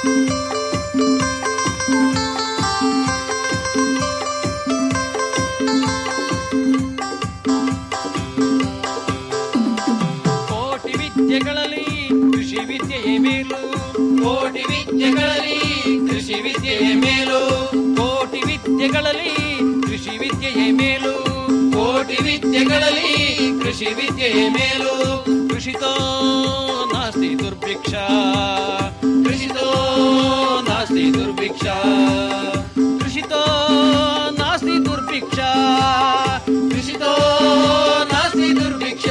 ಕೋಟಿ ವಿದ್ಯೆಗಳಲ್ಲಿ ಕೃಷಿ ವಿದ್ಯೆಯೇ ಮೇಲು ಕೋಟಿ ವಿದ್ಯೆಗಳಲ್ಲಿ ಕೃಷಿ ವಿದ್ಯೆಯೇ ಮೇಲು ಕೋಟಿ ವಿದ್ಯೆಗಳಲ್ಲಿ ಕೃಷಿ ವಿದ್ಯೆಯೇ ಮೇಲು ಕೋಟಿ ವಿದ್ಯೆಗಳಲ್ಲಿ ಕೃಷಿ ವಿದ್ಯೆಯೇ ಮೇಲು ಕೃಷಿತೋ ನಾಸ್ತಿ ದುರ್ಭಿಕ್ಷ ಕೃಷಿತೋ ನಾಸ್ತಿ ದುರ್ಭಿಕ್ಷ ಕೃಷಿತೋ ನಾಸ್ತಿ ದುರ್ಭಿಕ್ಷ ಕೃಷಿತೋ ನಾಸ್ತಿ ದುರ್ಭಿಕ್ಷ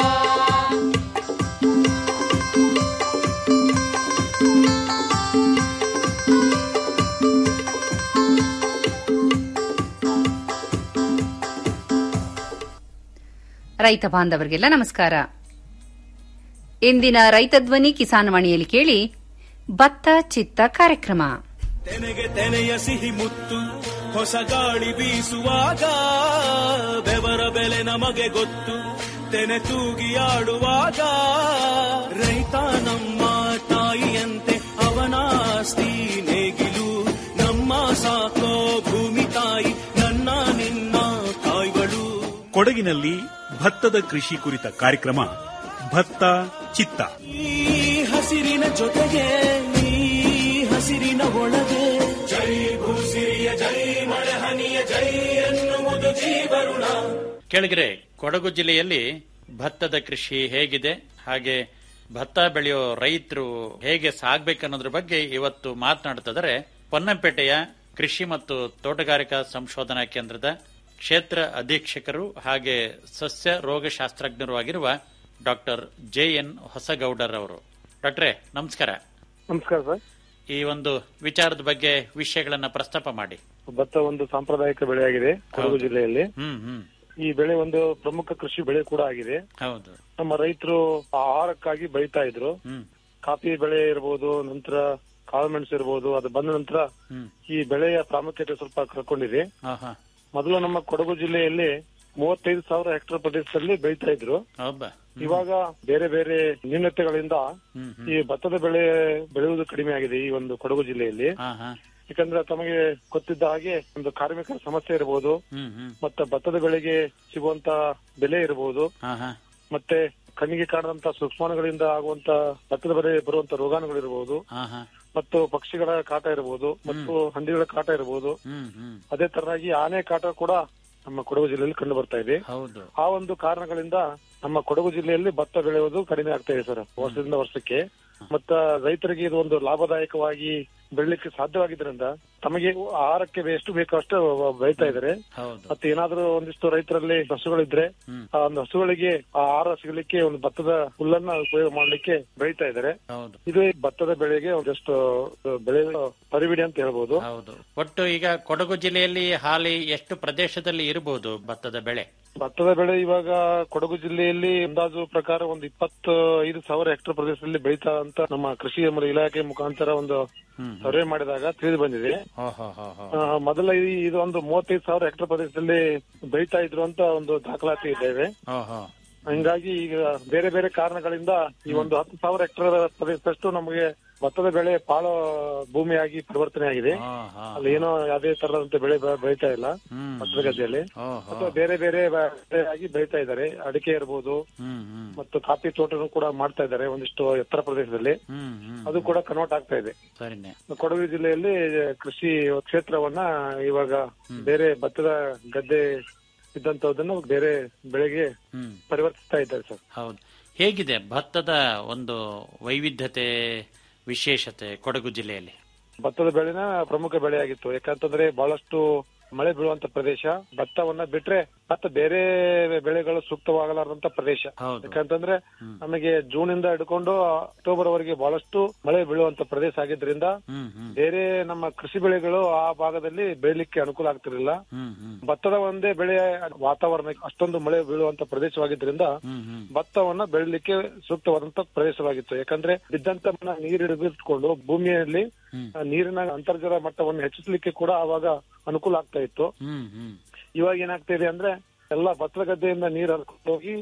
ರೈತ ಬಾಂಧವರಿಗೆಲ್ಲ ನಮಸ್ಕಾರ ಇಂದಿನ ರೈತ ಧ್ವನಿ ಕಿಸಾನ್ ವಾಣಿಯಲ್ಲಿ ಕೇಳಿ ಭತ್ತ ಚಿತ್ತ ಕಾರ್ಯಕ್ರಮ ತೆನೆಗೆ ತೆನೆಯ ಸಿಹಿ ಮುತ್ತು ಹೊಸ ಗಾಳಿ ಬೀಸುವಾಗ ಬೆವರ ಬೆಲೆ ನಮಗೆ ಗೊತ್ತು ತೆನೆ ತೂಗಿ ಆಡುವಾಗ ರೈತ ನಮ್ಮ ತಾಯಿಯಂತೆ ಅವನಾಸ್ತಿ ನೇಗಿಲು ನಮ್ಮ ಸಾಕೋ ಭೂಮಿ ತಾಯಿ ನನ್ನ ನಿನ್ನ ತಾಯ್ಗಳು ಕೊಡಗಿನಲ್ಲಿ ಭತ್ತದ ಕೃಷಿ ಕುರಿತ ಕಾರ್ಯಕ್ರಮ ಭತ್ತ ಚಿತ್ತ ಈ ಹಸಿರಿನ ಜೊತೆಗೆ ಈ ಹಸಿರಿನ ಒಳಗೆ ಜೈ ಭೂಸಿರಿಯ ಜೈ ಮಳೆ ಹನಿಯ ಜೈ ಎನ್ನುವುದು ಜೀವರುಣ ಕೆಳಗರೆ ಕೊಡಗು ಜಿಲ್ಲೆಯಲ್ಲಿ ಭತ್ತದ ಕೃಷಿ ಹೇಗಿದೆ ಹಾಗೆ ಭತ್ತ ಬೆಳೆಯೋ ರೈತರು ಹೇಗೆ ಸಾಗ್ಬೇಕನ್ನೋದ್ರ ಬಗ್ಗೆ ಇವತ್ತು ಮಾತನಾಡ್ತಿದ್ದಾರೆ ಪೊನ್ನಂಪೇಟೆಯ ಕೃಷಿ ಮತ್ತು ತೋಟಗಾರಿಕಾ ಸಂಶೋಧನಾ ಕೇಂದ್ರದ ಕ್ಷೇತ್ರ ಅಧೀಕ್ಷಕರು ಹಾಗೆ ಸಸ್ಯ ರೋಗಶಾಸ್ತ್ರಜ್ಞರು ಆಗಿರುವ ಡಾಕ್ಟರ್ ಜೆ ಎನ್ ಹೊಸಗೌಡರ್ ಅವರು ಡಾಕ್ಟ್ರೇ ನಮಸ್ಕಾರ ನಮಸ್ಕಾರ ಸರ್ ಈ ಒಂದು ವಿಚಾರದ ಬಗ್ಗೆ ವಿಷಯಗಳನ್ನ ಪ್ರಸ್ತಾಪ ಮಾಡಿ ಭತ್ತ ಒಂದು ಸಾಂಪ್ರದಾಯಿಕ ಬೆಳೆಯಾಗಿದೆ ಕೊಡಗು ಹೌದು. ಜಿಲ್ಲೆಯಲ್ಲಿ ಹ್ಮ್ ಹ್ಮ್ ಈ ಬೆಳೆ ಒಂದು ಪ್ರಮುಖ ಕೃಷಿ ಬೆಳೆ ಕೂಡ ಆಗಿದೆ ಹೌದು ನಮ್ಮ ರೈತರು ಆಹಾರಕ್ಕಾಗಿ ಬೆಳೀತಾ ಇದ್ರು ಹ್ಮ್ ಕಾಫಿ ಬೆಳೆ ಇರಬಹುದು ನಂತರ ಕಾಳುಮೆಣಸು ಇರಬಹುದು ಅದು ಬಂದ ನಂತರ ಹ್ಮ್ ಈ ಬೆಳೆಯ ಪ್ರಾಮುಖ್ಯತೆ ಸ್ವಲ್ಪ ಕಳ್ಕೊಂಡಿದೆ ಹಾ ಹಾ ಮೊದಲು ನಮ್ಮ ಕೊಡಗು ಜಿಲ್ಲೆಯಲ್ಲಿ ಮೂವತ್ತೈದು ಸಾವಿರ ಹೆಕ್ಟೇರ್ ಪ್ರದೇಶದಲ್ಲಿ ಬೆಳೀತಾ ಇದ್ರು ಹೌದಾ ಇವಾಗ ಬೇರೆ ಬೇರೆ ನ್ಯೂನತೆಗಳಿಂದ ಹ್ಮ್ ಹ್ಮ್ ಈ ಭತ್ತದ ಬೆಳೆ ಬೆಳೆಯುವುದು ಕಡಿಮೆ ಆಗಿದೆ ಈ ಒಂದು ಕೊಡಗು ಜಿಲ್ಲೆಯಲ್ಲಿ ಹಾ ಹಾ ಯಾಕಂದ್ರೆ ತಮಗೆ ಗೊತ್ತಿದ್ದ ಹಾಗೆ ಒಂದು ಕಾರ್ಮಿಕರ ಸಮಸ್ಯೆ ಇರಬಹುದು ಹ್ಮ್ ಹ್ಮ್ ಮತ್ತೆ ಭತ್ತದ ಬೆಳೆಗೆ ಸಿಗುವಂತ ಬೆಲೆ ಇರಬಹುದು ಹಾ ಹಾ ಮತ್ತೆ ಕಣ್ಣಿಗೆ ಕಾಣದಂತ ಸೂಕ್ಷ್ಮಾಣುಗಳಿಂದ ಆಗುವಂತ ಭತ್ತದ ಬೆಳೆ ಬರುವಂತ ರೋಗಾಣುಗಳಿರಬಹುದು ಹಾ ಹಾ ಮತ್ತು ಪಕ್ಷಿಗಳ ಕಾಟ ಇರಬಹುದು ಮತ್ತು ಹಂದಿಗಳ ಕಾಟ ಇರಬಹುದು ಹ್ಮ್ ಹ್ಮ್ ಅದೇ ತರನಾಗಿ ಆನೆ ಕಾಟ ಕೂಡ ನಮ್ಮ ಕೊಡಗು ಜಿಲ್ಲೆಯಲ್ಲಿ ಕಂಡು ಬರ್ತಾ ಇದೆ ಹೌದು ಆ ಒಂದು ಕಾರಣಗಳಿಂದ ನಮ್ಮ ಕೊಡಗು ಜಿಲ್ಲೆಯಲ್ಲಿ ಭತ್ತ ಬೆಳೆಯುವುದು ಕಡಿಮೆ ಆಗ್ತಾ ಇದೆ ಸರ್ ವರ್ಷದಿಂದ ವರ್ಷಕ್ಕೆ ಮತ್ತ ರೈತರಿಗೆ ಇದು ಒಂದು ಲಾಭದಾಯಕವಾಗಿ ಬೆಳಿಲಿಕ್ಕೆ ಸಾಧ್ಯವಾಗಿದ್ರಿಂದ ತಮಗೆ ಆಹಾರಕ್ಕೆ ಎಷ್ಟು ಬೇಕೋ ಅಷ್ಟು ಬೆಳೀತಾ ಇದ್ದಾರೆ ಹೌದು ಮತ್ತೆ ಏನಾದ್ರೂ ಒಂದಿಷ್ಟು ರೈತರಲ್ಲಿ ಹಸುಗಳಿದ್ರೆ ಹ್ಮ್. ಆ ಒಂದು ಹಸುಗಳಿಗೆ ಆ ಆಹಾರ ಸಿಗಲಿಕ್ಕೆ ಒಂದು ಭತ್ತದ ಹುಲ್ಲನ್ನ ಉಪಯೋಗ ಮಾಡ್ಲಿಕ್ಕೆ ಬೆಳೀತಾ ಇದ್ದಾರೆ ಹೌದು ಇದು ಈ ಭತ್ತದ ಬೆಳೆಗೆ ಒಂದಷ್ಟು ಬೆಳೆ ಪರಿಬಿಡಿ ಅಂತ ಹೇಳ್ಬೋದು ಹೌದು ಒಟ್ಟು ಈಗ ಕೊಡಗು ಜಿಲ್ಲೆಯಲ್ಲಿ ಹಾಲಿ ಎಷ್ಟು ಪ್ರದೇಶದಲ್ಲಿ ಇರಬಹುದು ಭತ್ತದ ಬೆಳೆ ಭತ್ತದ ಬೆಳೆ ಇವಾಗ ಕೊಡಗು ಜಿಲ್ಲೆಯಲ್ಲಿ ಅಂದಾಜು ಪ್ರಕಾರ ಒಂದು ಇಪ್ಪತ್ತು ಐದು ಸಾವಿರ ಹೆಕ್ಟೇರ್ ಪ್ರದೇಶದಲ್ಲಿ ಬೆಳೀತಾ ಅಂತ ನಮ್ಮ ಕೃಷಿ ಮತ್ತು ಇಲಾಖೆ ಮುಖಾಂತರ ಒಂದು ಹ್ಮ್ ಸರ್ವೆ ಮಾಡಿದಾಗ ತಿಳಿದು ಬಂದಿದೆ ಹೋ ಹೋ ಹೋ ಹೋ ಆ, ಮೊದಲ ಈ- ಇದು ಒಂದು ಮೂವತ್ತೈದು ಸಾವಿರ ಹೆಕ್ಟೇರ್ ಪ್ರದೇಶದಲ್ಲಿ ಬೆಳೀತಾ ಇದ್ರು ಅಂತ ಒಂದು ದಾಖಲಾತಿ ಇದ್ದೇವೆ ಹೋ ಹೋ ಹಂಗಾಗಿ ಈಗ ಬೇರೆ ಬೇರೆ ಕಾರಣಗಳಿಂದ ಈ ಒಂದು ಹತ್ತು ಸಾವಿರ ಹೆಕ್ಟೇರ್ ಪ್ರದೇಶದಷ್ಟು ನಮಗೆ ಭತ್ತದ ಬೆಳೆ ಪಾಳು ಭೂಮಿಯಾಗಿ ಪರಿವರ್ತನೆ ಆಗಿದೆ ಹಾ ಹಾ ಅಲ್ಲಿ ಏನೋ ಯಾವುದೇ ತರದಂತೆ ಬೆಳೆ ಬೆ- ಬೆಳೀತಾ ಇಲ್ಲ ಹ್ಮ್ ಭತ್ತದ ಗದ್ದೆಯಲ್ಲಿ ಹೋ ಹೋ ಅಥವಾ ಬೇರೆ ಬೇರೆ ಬೆಳೆಯಾಗಿ ಬೆಳೀತಾ ಇದ್ದಾರೆ ಅಡಿಕೆ ಇರಬಹುದು ಹ್ಮ್ ಹ್ಮ್ ಮತ್ತು ಕಾಫಿ ತೋಟನೂ ಕೂಡ ಮಾಡ್ತಾ ಇದ್ದಾರೆ ಒಂದಿಷ್ಟು ಎತ್ತರ ಪ್ರದೇಶದಲ್ಲಿ ಹ್ಮ್ ಹ್ಮ್ ಅದು ಕೂಡ ಕನ್ವರ್ಟ್ ಆಗ್ತಾ ಇದೆ ಸರಿನೆ ಕೊಡಗು ಜಿಲ್ಲೆಯಲ್ಲಿ ಕೃಷಿ ಕ್ಷೇತ್ರವನ್ನ ಇವಾಗ ಬೇರೆ ಭತ್ತದ ಗದ್ದೆ ಇದ್ದಂತದನ್ನು ಬೇರೆ ಬೆಳೆಗೆ ಹ್ಮ್ ಪರಿವರ್ತಿಸ್ತಾ ಇದ್ದಾರೆ ಸರ್ ಹೌದು ಹೇಗಿದೆ ಭತ್ತದ ಒಂದು ವೈವಿಧ್ಯತೆ ವಿಶೇಷತೆ ಕೊಡಗು ಜಿಲ್ಲೆಯಲ್ಲಿ ಭತ್ತದ ಬೆಳೆನ ಪ್ರಮುಖ ಬೆಳೆಯಾಗಿತ್ತು ಯಾಕಂತಂದ್ರೆ ಬಹಳಷ್ಟು ಮಳೆ ಬೀಳುವಂತ ಪ್ರದೇಶ ಭತ್ತವನ್ನ ಬಿಟ್ರೆ ಮತ್ತೆ ಬೇರೆ ಬೆಳೆಗಳು ಸೂಕ್ತವಾಗಲಾರಂತ ಪ್ರದೇಶ ಹೌದು ಯಾಕಂತಂದ್ರೆ ನಮಗೆ ಜೂನ್ ಇಂದ ಹಿಡ್ಕೊಂಡು ಅಕ್ಟೋಬರ್ ವರೆಗೆ ಬಹಳಷ್ಟು ಮಳೆ ಬೀಳುವಂತ ಪ್ರದೇಶ ಆಗಿದ್ರಿಂದ ಹ್ಮ್ ಹ್ಮ್ ಬೇರೆ ನಮ್ಮ ಕೃಷಿ ಬೆಳೆಗಳು ಆ ಭಾಗದಲ್ಲಿ ಬೆಳಿಲಿಕ್ಕೆ ಅನುಕೂಲ ಆಗ್ತಿರಲಿಲ್ಲ ಹ್ಮ್ ಹ್ಮ್ ಭತ್ತದ ಒಂದೇ ಬೆಳೆ ವಾತಾವರಣ ಅಷ್ಟೊಂದು ಮಳೆ ಬೀಳುವಂತ ಪ್ರದೇಶವಾಗಿದ್ರಿಂದ ಹ್ಮ್ ಹ್ಮ್ ಭತ್ತವನ್ನ ಬೆಳಿಲಿಕ್ಕೆ ಸೂಕ್ತವಾದಂತ ಪ್ರದೇಶವಾಗಿತ್ತು ಯಾಕಂದ್ರೆ ಬಿದ್ದಂತ ಮಣ್ಣ ನೀರು ಹಿಡಿದಿಟ್ಕೊಂಡು ಭೂಮಿಯಲ್ಲಿ ಹ್ಮ್. ಆ ನೀರಿನ ಅಂತರ್ಜಲ ಮಟ್ಟವನ್ನು ಹೆಚ್ಚಿಸಲಿಕ್ಕೆ ಕೂಡ ಅವಾಗ ಅನುಕೂಲ ಆಗ್ತಾ ಇತ್ತು ಹ್ಮ್ ಹ್ಮ್ ಇವಾಗ ಏನಾಗ್ತಾ ಇದೆ ಅಂದ್ರೆ ಎಲ್ಲ ಭತ್ತದ ಗದ್ದೆಯಿಂದ ನೀರು ಹರ್ಕೊಂಡು ಹೋಗಿ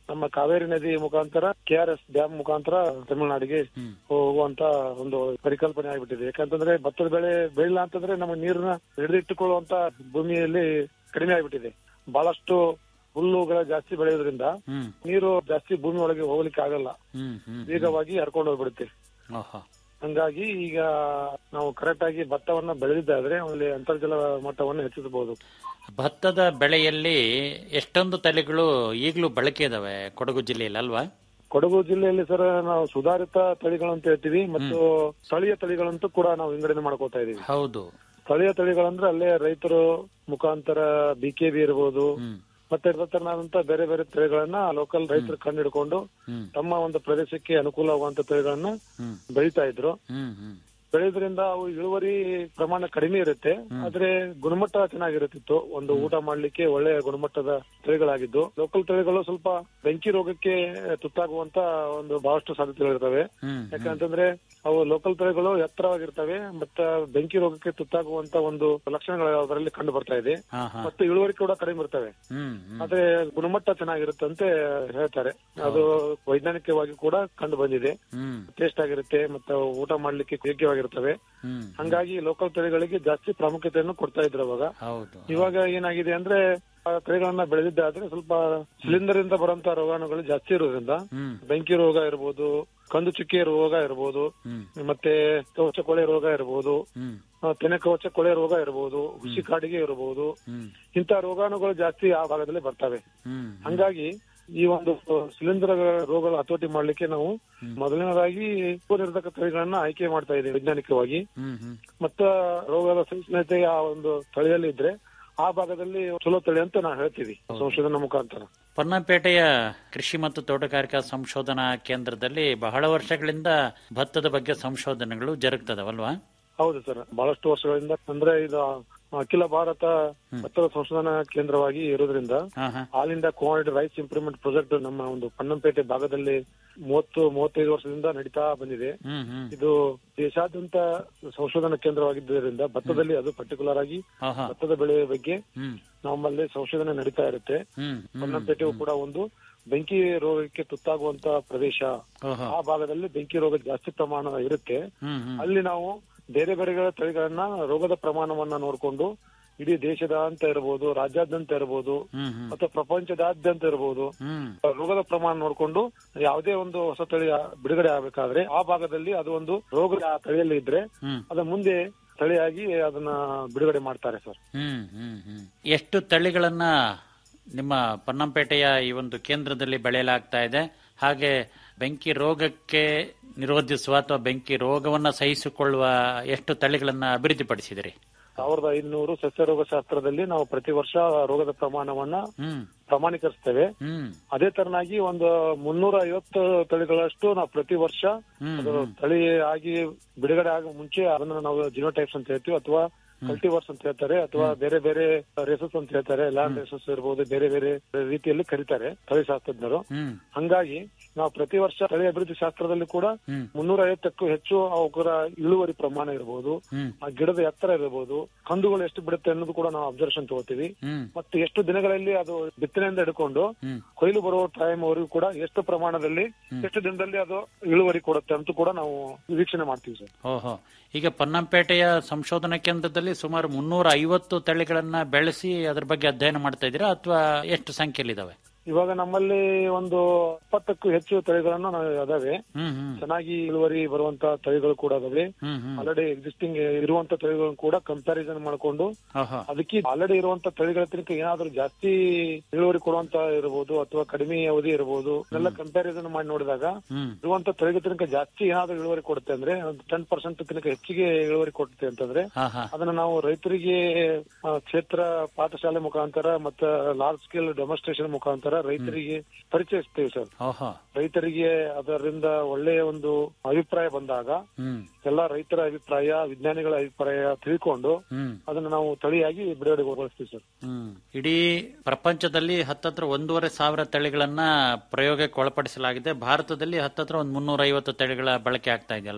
ನಮ್ಮ ಕಾವೇರಿ ನದಿ ಮುಖಾಂತರ ಕೆಆರ್ಎಸ್ ಡ್ಯಾಮ್ ಮುಖಾಂತರ ತಮಿಳುನಾಡಿಗೆ ಹೋಗುವಂತ ಒಂದು ಪರಿಕಲ್ಪನೆ ಆಗ್ಬಿಟ್ಟಿದೆ ಯಾಕಂತಂದ್ರೆ ಭತ್ತದ ಬೆಳೆ ಬೆಳಿಲ್ಲ ಅಂತಂದ್ರೆ ನಮ್ಮ ನೀರನ್ನ ಹಿಡಿದಿಟ್ಟುಕೊಳ್ಳುವಂತ ಭೂಮಿಯಲ್ಲಿ ಕಡಿಮೆ ಆಗ್ಬಿಟ್ಟಿದೆ ಬಹಳಷ್ಟು ಹುಲ್ಲುಗಳ ಜಾಸ್ತಿ ಬೆಳೆಯೋದ್ರಿಂದ ಹ್ಮ್ ನೀರು ಜಾಸ್ತಿ ಭೂಮಿ ಒಳಗೆ ಹೋಗ್ಲಿಕ್ಕೆ ಆಗಲ್ಲ ಹ್ಮ್ ಹ್ಮ್ ವೇಗವಾಗಿ ಹರ್ಕೊಂಡು ಹೋಗ್ಬಿಡುತ್ತೆ ಓಹೋ ಹಂಗಾಗಿ ಈಗ ನಾವು ಕರೆಕ್ಟ್ ಆಗಿ ಭತ್ತವನ್ನ ಬೆಳೆದಿದ್ದಾದ್ರೆ ಅಲ್ಲಿ ಅಂತರ್ಜಲ ಮಟ್ಟವನ್ನು ಹೆಚ್ಚಿಸಬಹುದು ಭತ್ತದ ಬೆಳೆಯಲ್ಲಿ ಎಷ್ಟೊಂದು ತಳಿಗಳು ಈಗಲೂ ಬಳಕೆ ಇದಾವೆ ಕೊಡಗು ಜಿಲ್ಲೆಯಲ್ಲಿ ಅಲ್ವಾ ಕೊಡಗು ಜಿಲ್ಲೆಯಲ್ಲಿ ಸರ್ ನಾವು ಸುಧಾರಿತ ತಳಿಗಳಂತ ಹೇಳ್ತೀವಿ ಮತ್ತು ಸ್ಥಳೀಯ ತಳಿಗಳಂತೂ ಕೂಡ ನಾವು ವಿಂಗಡಣೆ ಮಾಡ್ಕೋತಾ ಇದೀವಿ ಹೌದು ಸ್ಥಳೀಯ ತಳಿಗಳಂದ್ರೆ ಅಲ್ಲೇ ರೈತರು ಮುಖಾಂತರ ಬಿಕೆಬಿ ಇರಬಹುದು ಹ್ಮ್ ಮತ್ತೆ ಇರತಕ್ಕಂತ ಬೇರೆ ಬೇರೆ ತಳಿಗಳನ್ನ ಲೋಕಲ್ ರೈತರು ಕಂಡಿಡ್ಕೊಂಡು ಹ್ಮ್ ತಮ್ಮ ಒಂದು ಪ್ರದೇಶಕ್ಕೆ ಅನುಕೂಲವಾಗುವಂತ ತಳಿಗಳನ್ನ ಹ್ಮ್ ಬೆಳೀತಾ ಇದ್ರು ಹ್ಮ್ ಹ್ಮ್ ಬೆಳೆಯೋದ್ರಿಂದ ಅವು ಇಳುವರಿ ಪ್ರಮಾಣ ಕಡಿಮೆ ಇರುತ್ತೆ ಆದ್ರೆ ಗುಣಮಟ್ಟ ಚೆನ್ನಾಗಿರುತ್ತಿತ್ತು ಒಂದು ಊಟ ಮಾಡ್ಲಿಕ್ಕೆ ಒಳ್ಳೆಯ ಗುಣಮಟ್ಟದ ತಳಿಗಳಾಗಿದ್ದು ಲೋಕಲ್ ತಳಿಗಳು ಸ್ವಲ್ಪ ಬೆಂಕಿ ರೋಗಕ್ಕೆ ತುತ್ತಾಗುವಂತ ಒಂದು ಬಹಳಷ್ಟು ಸಾಧ್ಯತೆಗಳಿರ್ತವೆ ಹ್ಮ್ ಯಾಕಂತಂದ್ರೆ ಅವು ಲೋಕಲ್ ತಳಿಗಳು ಎತ್ತರವಾಗಿರ್ತವೆ ಮತ್ತೆ ಬೆಂಕಿ ರೋಗಕ್ಕೆ ತುತ್ತಾಗುವಂತ ಒಂದು ಲಕ್ಷಣಗಳು ಅದರಲ್ಲಿ ಕಂಡು ಬರ್ತಾ ಇದೆ ಹಾ ಹಾ ಮತ್ತು ಇಳುವರಿ ಕೂಡ ಕಡಿಮೆ ಇರ್ತವೆ ಹ್ಮ್ ಹ್ಮ್ ಆದ್ರೆ ಗುಣಮಟ್ಟ ಚೆನ್ನಾಗಿರುತ್ತಂತೆ ಹೇಳ್ತಾರೆ ಅದು ವೈಜ್ಞಾನಿಕವಾಗಿ ಕೂಡ ಕಂಡು ಬಂದಿದೆ ಹ್ಮ್ ಟೇಸ್ಟ್ ಆಗಿರುತ್ತೆ ಮತ್ತೆ ಊಟ ಮಾಡ್ಲಿಕ್ಕೆ ಯೋಗ್ಯವಾಗಿರ್ತವೆ ಹ್ಮ್ ಹಂಗಾಗಿ ಲೋಕಲ್ ತಳಿಗಳಿಗೆ ಜಾಸ್ತಿ ಪ್ರಾಮುಖ್ಯತೆಯನ್ನು ಕೊಡ್ತಾ ಇದ್ರು ಅವಾಗ ಹೌದು ಇವಾಗ ಏನಾಗಿದೆ ಅಂದ್ರೆ ಆ ತಳಿಗಳನ್ನ ಬೆಳೆದಿದ್ದಾದ್ರೆ ಸ್ವಲ್ಪ ಸಿಲಿಂಡರ್ ಇಂದ ಬರುವಂತ ರೋಗಾಣುಗಳು ಜಾಸ್ತಿ ಇರೋದ್ರಿಂದ ಹ್ಮ್ ಬೆಂಕಿ ರೋಗ ಇರ್ಬೋದು ಕಂದು ಚುಕ್ಕೆ ರೋಗ ಇರ್ಬೋದು ಹ್ಮ್ ಮತ್ತೆ ಕವಚ ಕೊಳೆ ರೋಗ ಇರ್ಬೋದು ಹ್ಮ್ ಆ, ತೆನೆ ಕವಚ ಕೊಳೆ ರೋಗ ಇರ್ಬೋದು ಹುಸಿ ಕಾಡಿಗೆ ಇರ್ಬೋದು ಹ್ಮ್ ಇಂಥ ರೋಗಾಣುಗಳು ಜಾಸ್ತಿ ಆ ಭಾಗದಲ್ಲಿ ಬರ್ತವೆ ಹ್ಮ್ ಹಂಗಾಗಿ ಈ ಒಂದು ಶಿಲೀಂಧ್ರ ರೋಗಗಳ ಹತೋಟಿ ಮಾಡ್ಲಿಕ್ಕೆ ನಾವು ಮೊದಲನೇದಾಗಿ ನಿರೋಧಕ ತಳಿಗಳನ್ನ ಆಯ್ಕೆ ಮಾಡ್ತಾ ಇದ್ದೀವಿ ವೈಜ್ಞಾನಿಕವಾಗಿ ಹ್ಮ್ ಹ್ಮ್ ಮತ್ತ ರೋಗದ ಸಹಿಷ್ಣುತೆ ಆ ಒಂದು ತಳಿಯಲ್ಲಿ ಇದ್ರೆ ಆ ಭಾಗದಲ್ಲಿ ಚಲೋ ತಳಿ ಅಂತ ನಾವು ಹೇಳ್ತೀವಿ ಸಂಶೋಧನಾ ಮುಖಾಂತರ ಪೊನ್ನಂಪೇಟೆಯ ಕೃಷಿ ಮತ್ತು ತೋಟಗಾರಿಕಾ ಸಂಶೋಧನಾ ಕೇಂದ್ರದಲ್ಲಿ ಬಹಳ ವರ್ಷಗಳಿಂದ ಭತ್ತದ ಬಗ್ಗೆ ಸಂಶೋಧನೆಗಳು ಜರುಗ್ತದವಲ್ವಾ ಹೌದು ಸರ್ ಬಹಳಷ್ಟು ವರ್ಷಗಳಿಂದ ಅಂದ್ರೆ ಇದು ಅಖಿಲ ಭಾರತ ಭತ್ತದ ಸಂಶೋಧನಾ ಕೇಂದ್ರವಾಗಿ ಇರೋದ್ರಿಂದ ಹಾ ಹಾ all India coordinate rice improvement project ನಮ್ಮ ಒಂದು ಪನ್ನಂಪೇಟೆ ಭಾಗದಲ್ಲಿ ಮೂವತ್ತು ಮೂವತ್ತೈದು ವರ್ಷದಿಂದ ನಡೀತಾ ಬಂದಿದೆ ಹ್ಮ್ ಹ್ಮ್ ಇದು ದೇಶಾದ್ಯಂತ ಸಂಶೋಧನಾ ಕೇಂದ್ರವಾಗಿದ್ದರಿಂದ ಭತ್ತದಲ್ಲಿ ಅದು ಪರ್ಟಿಕ್ಯುಲರ್ ಆಗಿ ಹಾ ಹಾ ಭತ್ತದ ಬೆಳೆಯ ಬಗ್ಗೆ ಹ್ಮ್ ನಮ್ಮಲ್ಲಿ ಸಂಶೋಧನೆ ನಡೀತಾ ಇರುತ್ತೆ ಹ್ಮ್ ಹ್ಮ್ ಪೊನ್ನಂಪೇಟೆಯು ಕೂಡ ಒಂದು ಬೆಂಕಿ ರೋಗಕ್ಕೆ ತುತ್ತಾಗುವಂತ ಪ್ರದೇಶ ಓಹೋ ಆ ಭಾಗದಲ್ಲಿ ಬೆಂಕಿ ರೋಗ ಜಾಸ್ತಿ ಪ್ರಮಾಣ ಇರುತ್ತೆ ಹ್ಮ್ ಹ್ಮ್ ಅಲ್ಲಿ ನಾವು ಬೇರೆ ಬೇರೆ ತಳಿಗಳನ್ನ ರೋಗದ ಪ್ರಮಾಣವನ್ನ ನೋಡಿಕೊಂಡು ಇಡೀ ದೇಶದಾದ್ಯಂತ ಇರಬಹುದು ರಾಜ್ಯಾದ್ಯಂತ ಇರಬಹುದು ಹ್ಮ್ ಹ್ಮ್ ಅಥವಾ ಪ್ರಪಂಚದಾದ್ಯಂತ ಇರಬಹುದು ಹ್ಮ್ ರೋಗದ ಪ್ರಮಾಣ ನೋಡಿಕೊಂಡು ಯಾವುದೇ ಒಂದು ಹೊಸ ತಳಿ ಬಿಡುಗಡೆ ಆಗಬೇಕಾದ್ರೆ ಆ ಭಾಗದಲ್ಲಿ ಅದು ಒಂದು ರೋಗ ಆ ತಳಿಯಲ್ಲಿ ಇದ್ರೆ ಹ್ಮ್ ಅದ ಮುಂದೆ ತಳಿಯಾಗಿ ಅದನ್ನ ಬಿಡುಗಡೆ ಮಾಡ್ತಾರೆ ಸರ್ ಹ್ಮ್ ಹ್ಮ್ ಹ್ಮ್ ಎಷ್ಟು ತಳಿಗಳನ್ನ ನಿಮ್ಮ ಪೊನ್ನಂಪೇಟೆಯ ಈ ಒಂದು ಕೇಂದ್ರದಲ್ಲಿ ಬೆಳೆಯಲಾಗ್ತಾ ಇದೆ ಹಾಗೆ ಬೆಂಕಿ ರೋಗಕ್ಕೆ ನಿರೋಧಿಸುವ ಅಥವಾ ಬೆಂಕಿ ರೋಗವನ್ನ ಸಹಿಸಿಕೊಳ್ಳುವ ಎಷ್ಟು ತಳಿಗಳನ್ನ ಅಭಿವೃದ್ಧಿಪಡಿಸಿದಿರಿ ಸಾವಿರದ ಐನೂರು ಸಸ್ಯ ರೋಗ ಶಾಸ್ತ್ರದಲ್ಲಿ ನಾವು ಪ್ರತಿ ವರ್ಷ ರೋಗದ ಪ್ರಮಾಣವನ್ನ ಹ್ಮ್ ಪ್ರಮಾಣೀಕರಿಸ್ತೇವೆ ಹ್ಮ್ ಅದೇ ತರನಾಗಿ ಒಂದು ಮುನ್ನೂರ ಐವತ್ತು ತಳಿಗಳಷ್ಟು ನಾವು ಪ್ರತಿ ವರ್ಷ ಹ್ಮ್ ಅದು ತಳಿ ಆಗಿ ಬಿಡುಗಡೆ ಆಗ ಮುಂಚೆ ಅದನ್ನ ನಾವು ಜಿನೋಟೈಪ್ಸ್ ಅಂತ ಹೇಳ್ತೀವಿ ಅಥವಾ ಕಲ್ಟಿವರ್ಸ್ ಅಂತ ಹೇಳ್ತಾರೆ ಅಥವಾ ಬೇರೆ ಬೇರೆ ರೇಸಸ್ ಅಂತ ಹೇಳ್ತಾರೆ ಲ್ಯಾಂಡ್ ರೇಸಸ್ ಇರ್ಬೋದು ಬೇರೆ ಬೇರೆ ರೀತಿಯಲ್ಲಿ ಕರೀತಾರೆ ತಳಿ ಶಾಸ್ತ್ರಜ್ಞರು ಹ್ಮ್ ಹಂಗಾಗಿ ನಾವು ಪ್ರತಿ ವರ್ಷ ತಳಿ ಅಭಿವೃದ್ಧಿ ಶಾಸ್ತ್ರದಲ್ಲಿ ಕೂಡ ಹ್ಮ್ ಮುನ್ನೂರ ಐವತ್ತಕ್ಕೂ ಹೆಚ್ಚು ಅವರ ಇಳುವರಿ ಪ್ರಮಾಣ ಇರಬಹುದು ಹ್ಮ್ ಆ ಗಿಡದ ಎತ್ತರ ಇರಬಹುದು ಕಂದುಗಳು ಎಷ್ಟು ಬಿಡುತ್ತೆ ಅನ್ನೋದು ಕೂಡ ನಾವು ಅಬ್ಸರ್ವೇಷನ್ ತಗೋತೀವಿ ಹ್ಮ್ ಮತ್ತೆ ಎಷ್ಟು ದಿನಗಳಲ್ಲಿ ಅದು ಬಿತ್ತನೆಯಿಂದ ಹಿಡ್ಕೊಂಡು ಹ್ಮ್ ಕೊಯ್ಲು ಬರುವ ಟೈಮ್ ವರೆಗೂ ಕೂಡ ಎಷ್ಟು ಪ್ರಮಾಣದಲ್ಲಿ ಎಷ್ಟು ದಿನದಲ್ಲಿ ಅದು ಇಳುವರಿ ಕೊಡುತ್ತೆ ಅಂತ ಕೂಡ ನಾವು ವೀಕ್ಷಣೆ ಮಾಡ್ತೀವಿ ಸರ್ ಓಹೋ ಈಗ ಪೊನ್ನಂಪೇಟೆಯ ಸಂಶೋಧನಾ ಕೇಂದ್ರದಲ್ಲಿ ಸುಮಾರು ಮುನ್ನೂರ ಐವತ್ತು ತಳಿಗಳನ್ನ ಬೆಳೆಸಿ ಅದ್ರ ಬಗ್ಗೆ ಅಧ್ಯಯನ ಮಾಡ್ತಾ ಇದ್ದೀರಾ ಅಥವಾ ಎಷ್ಟು ಸಂಖ್ಯೆಯಲ್ಲಿದ್ದಾವೆ ಇವಾಗ ನಮ್ಮಲ್ಲಿ ಒಂದು ಇಪ್ಪತ್ತಕ್ಕೂ ಹೆಚ್ಚು ತಳಿಗಳನ್ನು ನಾವು ಅದಾವೆ ಹ್ಮ್ ಹ್ಮ್ ಚೆನ್ನಾಗಿ ಇಳುವರಿ ಬರುವಂತ ತಳಿಗಳು ಕೂಡ ಅದಾವೆ ಹ್ಮ್ ಹ್ಮ್ ಆಲ್ರೆಡಿ ಎಕ್ಸಿಸ್ಟಿಂಗ್ ಇರುವಂತ ತಳಿಗಳನ್ನು ಕೂಡ ಕಂಪ್ಯಾರಿಸನ್ ಮಾಡ್ಕೊಂಡು ಓಹೋ ಅದಕ್ಕೆ ಆಲ್ರೆಡಿ ಇರುವಂತ ತಳಿಗಳ ತನಕ ಏನಾದ್ರೂ ಜಾಸ್ತಿ ಇಳುವರಿ ಕೊಡುವಂತ ಇರಬಹುದು ಅಥವಾ ಕಡಿಮೆ ಅವಧಿ ಇರಬಹುದು ಎಲ್ಲ ಕಂಪ್ಯಾರಿಸನ್ ಮಾಡಿ ನೋಡಿದಾಗ ಹ್ಮ್ ಇರುವಂತ ತಳಿಗಳ ತನಕ ಜಾಸ್ತಿ ಏನಾದ್ರೂ ಇಳುವರಿ ಕೊಡುತ್ತೆ ಅಂದ್ರೆ ಟೆನ್ ಪರ್ಸೆಂಟ್ ತನಕ ಹೆಚ್ಚಿಗೆ ಇಳುವರಿ ಕೊಡುತ್ತೆ ಅಂತಂದ್ರೆ ಹಾ ಹಾ ಅದನ್ನ ನಾವು ರೈತರಿಗೆ ಆ, ಕ್ಷೇತ್ರ ಪಾಠಶಾಲೆ ಮುಖಾಂತರ ಮತ್ತೆ ಲಾರ್ಜ್ ಸ್ಕೇಲ್ ಡೆಮಾನ್ಸ್ಟ್ರೇಷನ್ ಮುಖಾಂತರ ರೈತರಿಗೆ ಪರಿಚಯಿಸ್ತೇವೆ ಸರ್ ಓಹೋ ರೈತರಿಗೆ ಅದರಿಂದ ಒಳ್ಳೆಯ ಒಂದು ಅಭಿಪ್ರಾಯ ಬಂದಾಗ ಹ್ಮ್ ಎಲ್ಲ ರೈತರ ಅಭಿಪ್ರಾಯ ವಿಜ್ಞಾನಿಗಳ ಅಭಿಪ್ರಾಯ ತಿಳ್ಕೊಂಡು ಹ್ಮ್ ಅದನ್ನ ನಾವು ತಳಿಯಾಗಿ ಬಿಡುಗಡೆಗೊಳಿಸ್ತೀವಿ ಸರ್ ಹ್ಮ್ ಇಡೀ ಪ್ರಪಂಚದಲ್ಲಿ ಹತ್ತತ್ರ ಒಂದೂವರೆ ಸಾವಿರ ತಳಿಗಳನ್ನ ಪ್ರಯೋಗಕ್ಕೆ ಒಳಪಡಿಸಲಾಗಿದೆ ಭಾರತದಲ್ಲಿ ಹತ್ತತ್ರ ಒಂದು ಮುನ್ನೂರ ಐವತ್ತು ತಳಿಗಳ ಬಳಕೆ ಆಗ್ತಾ ಇದೆ ಅಲ್ವಾ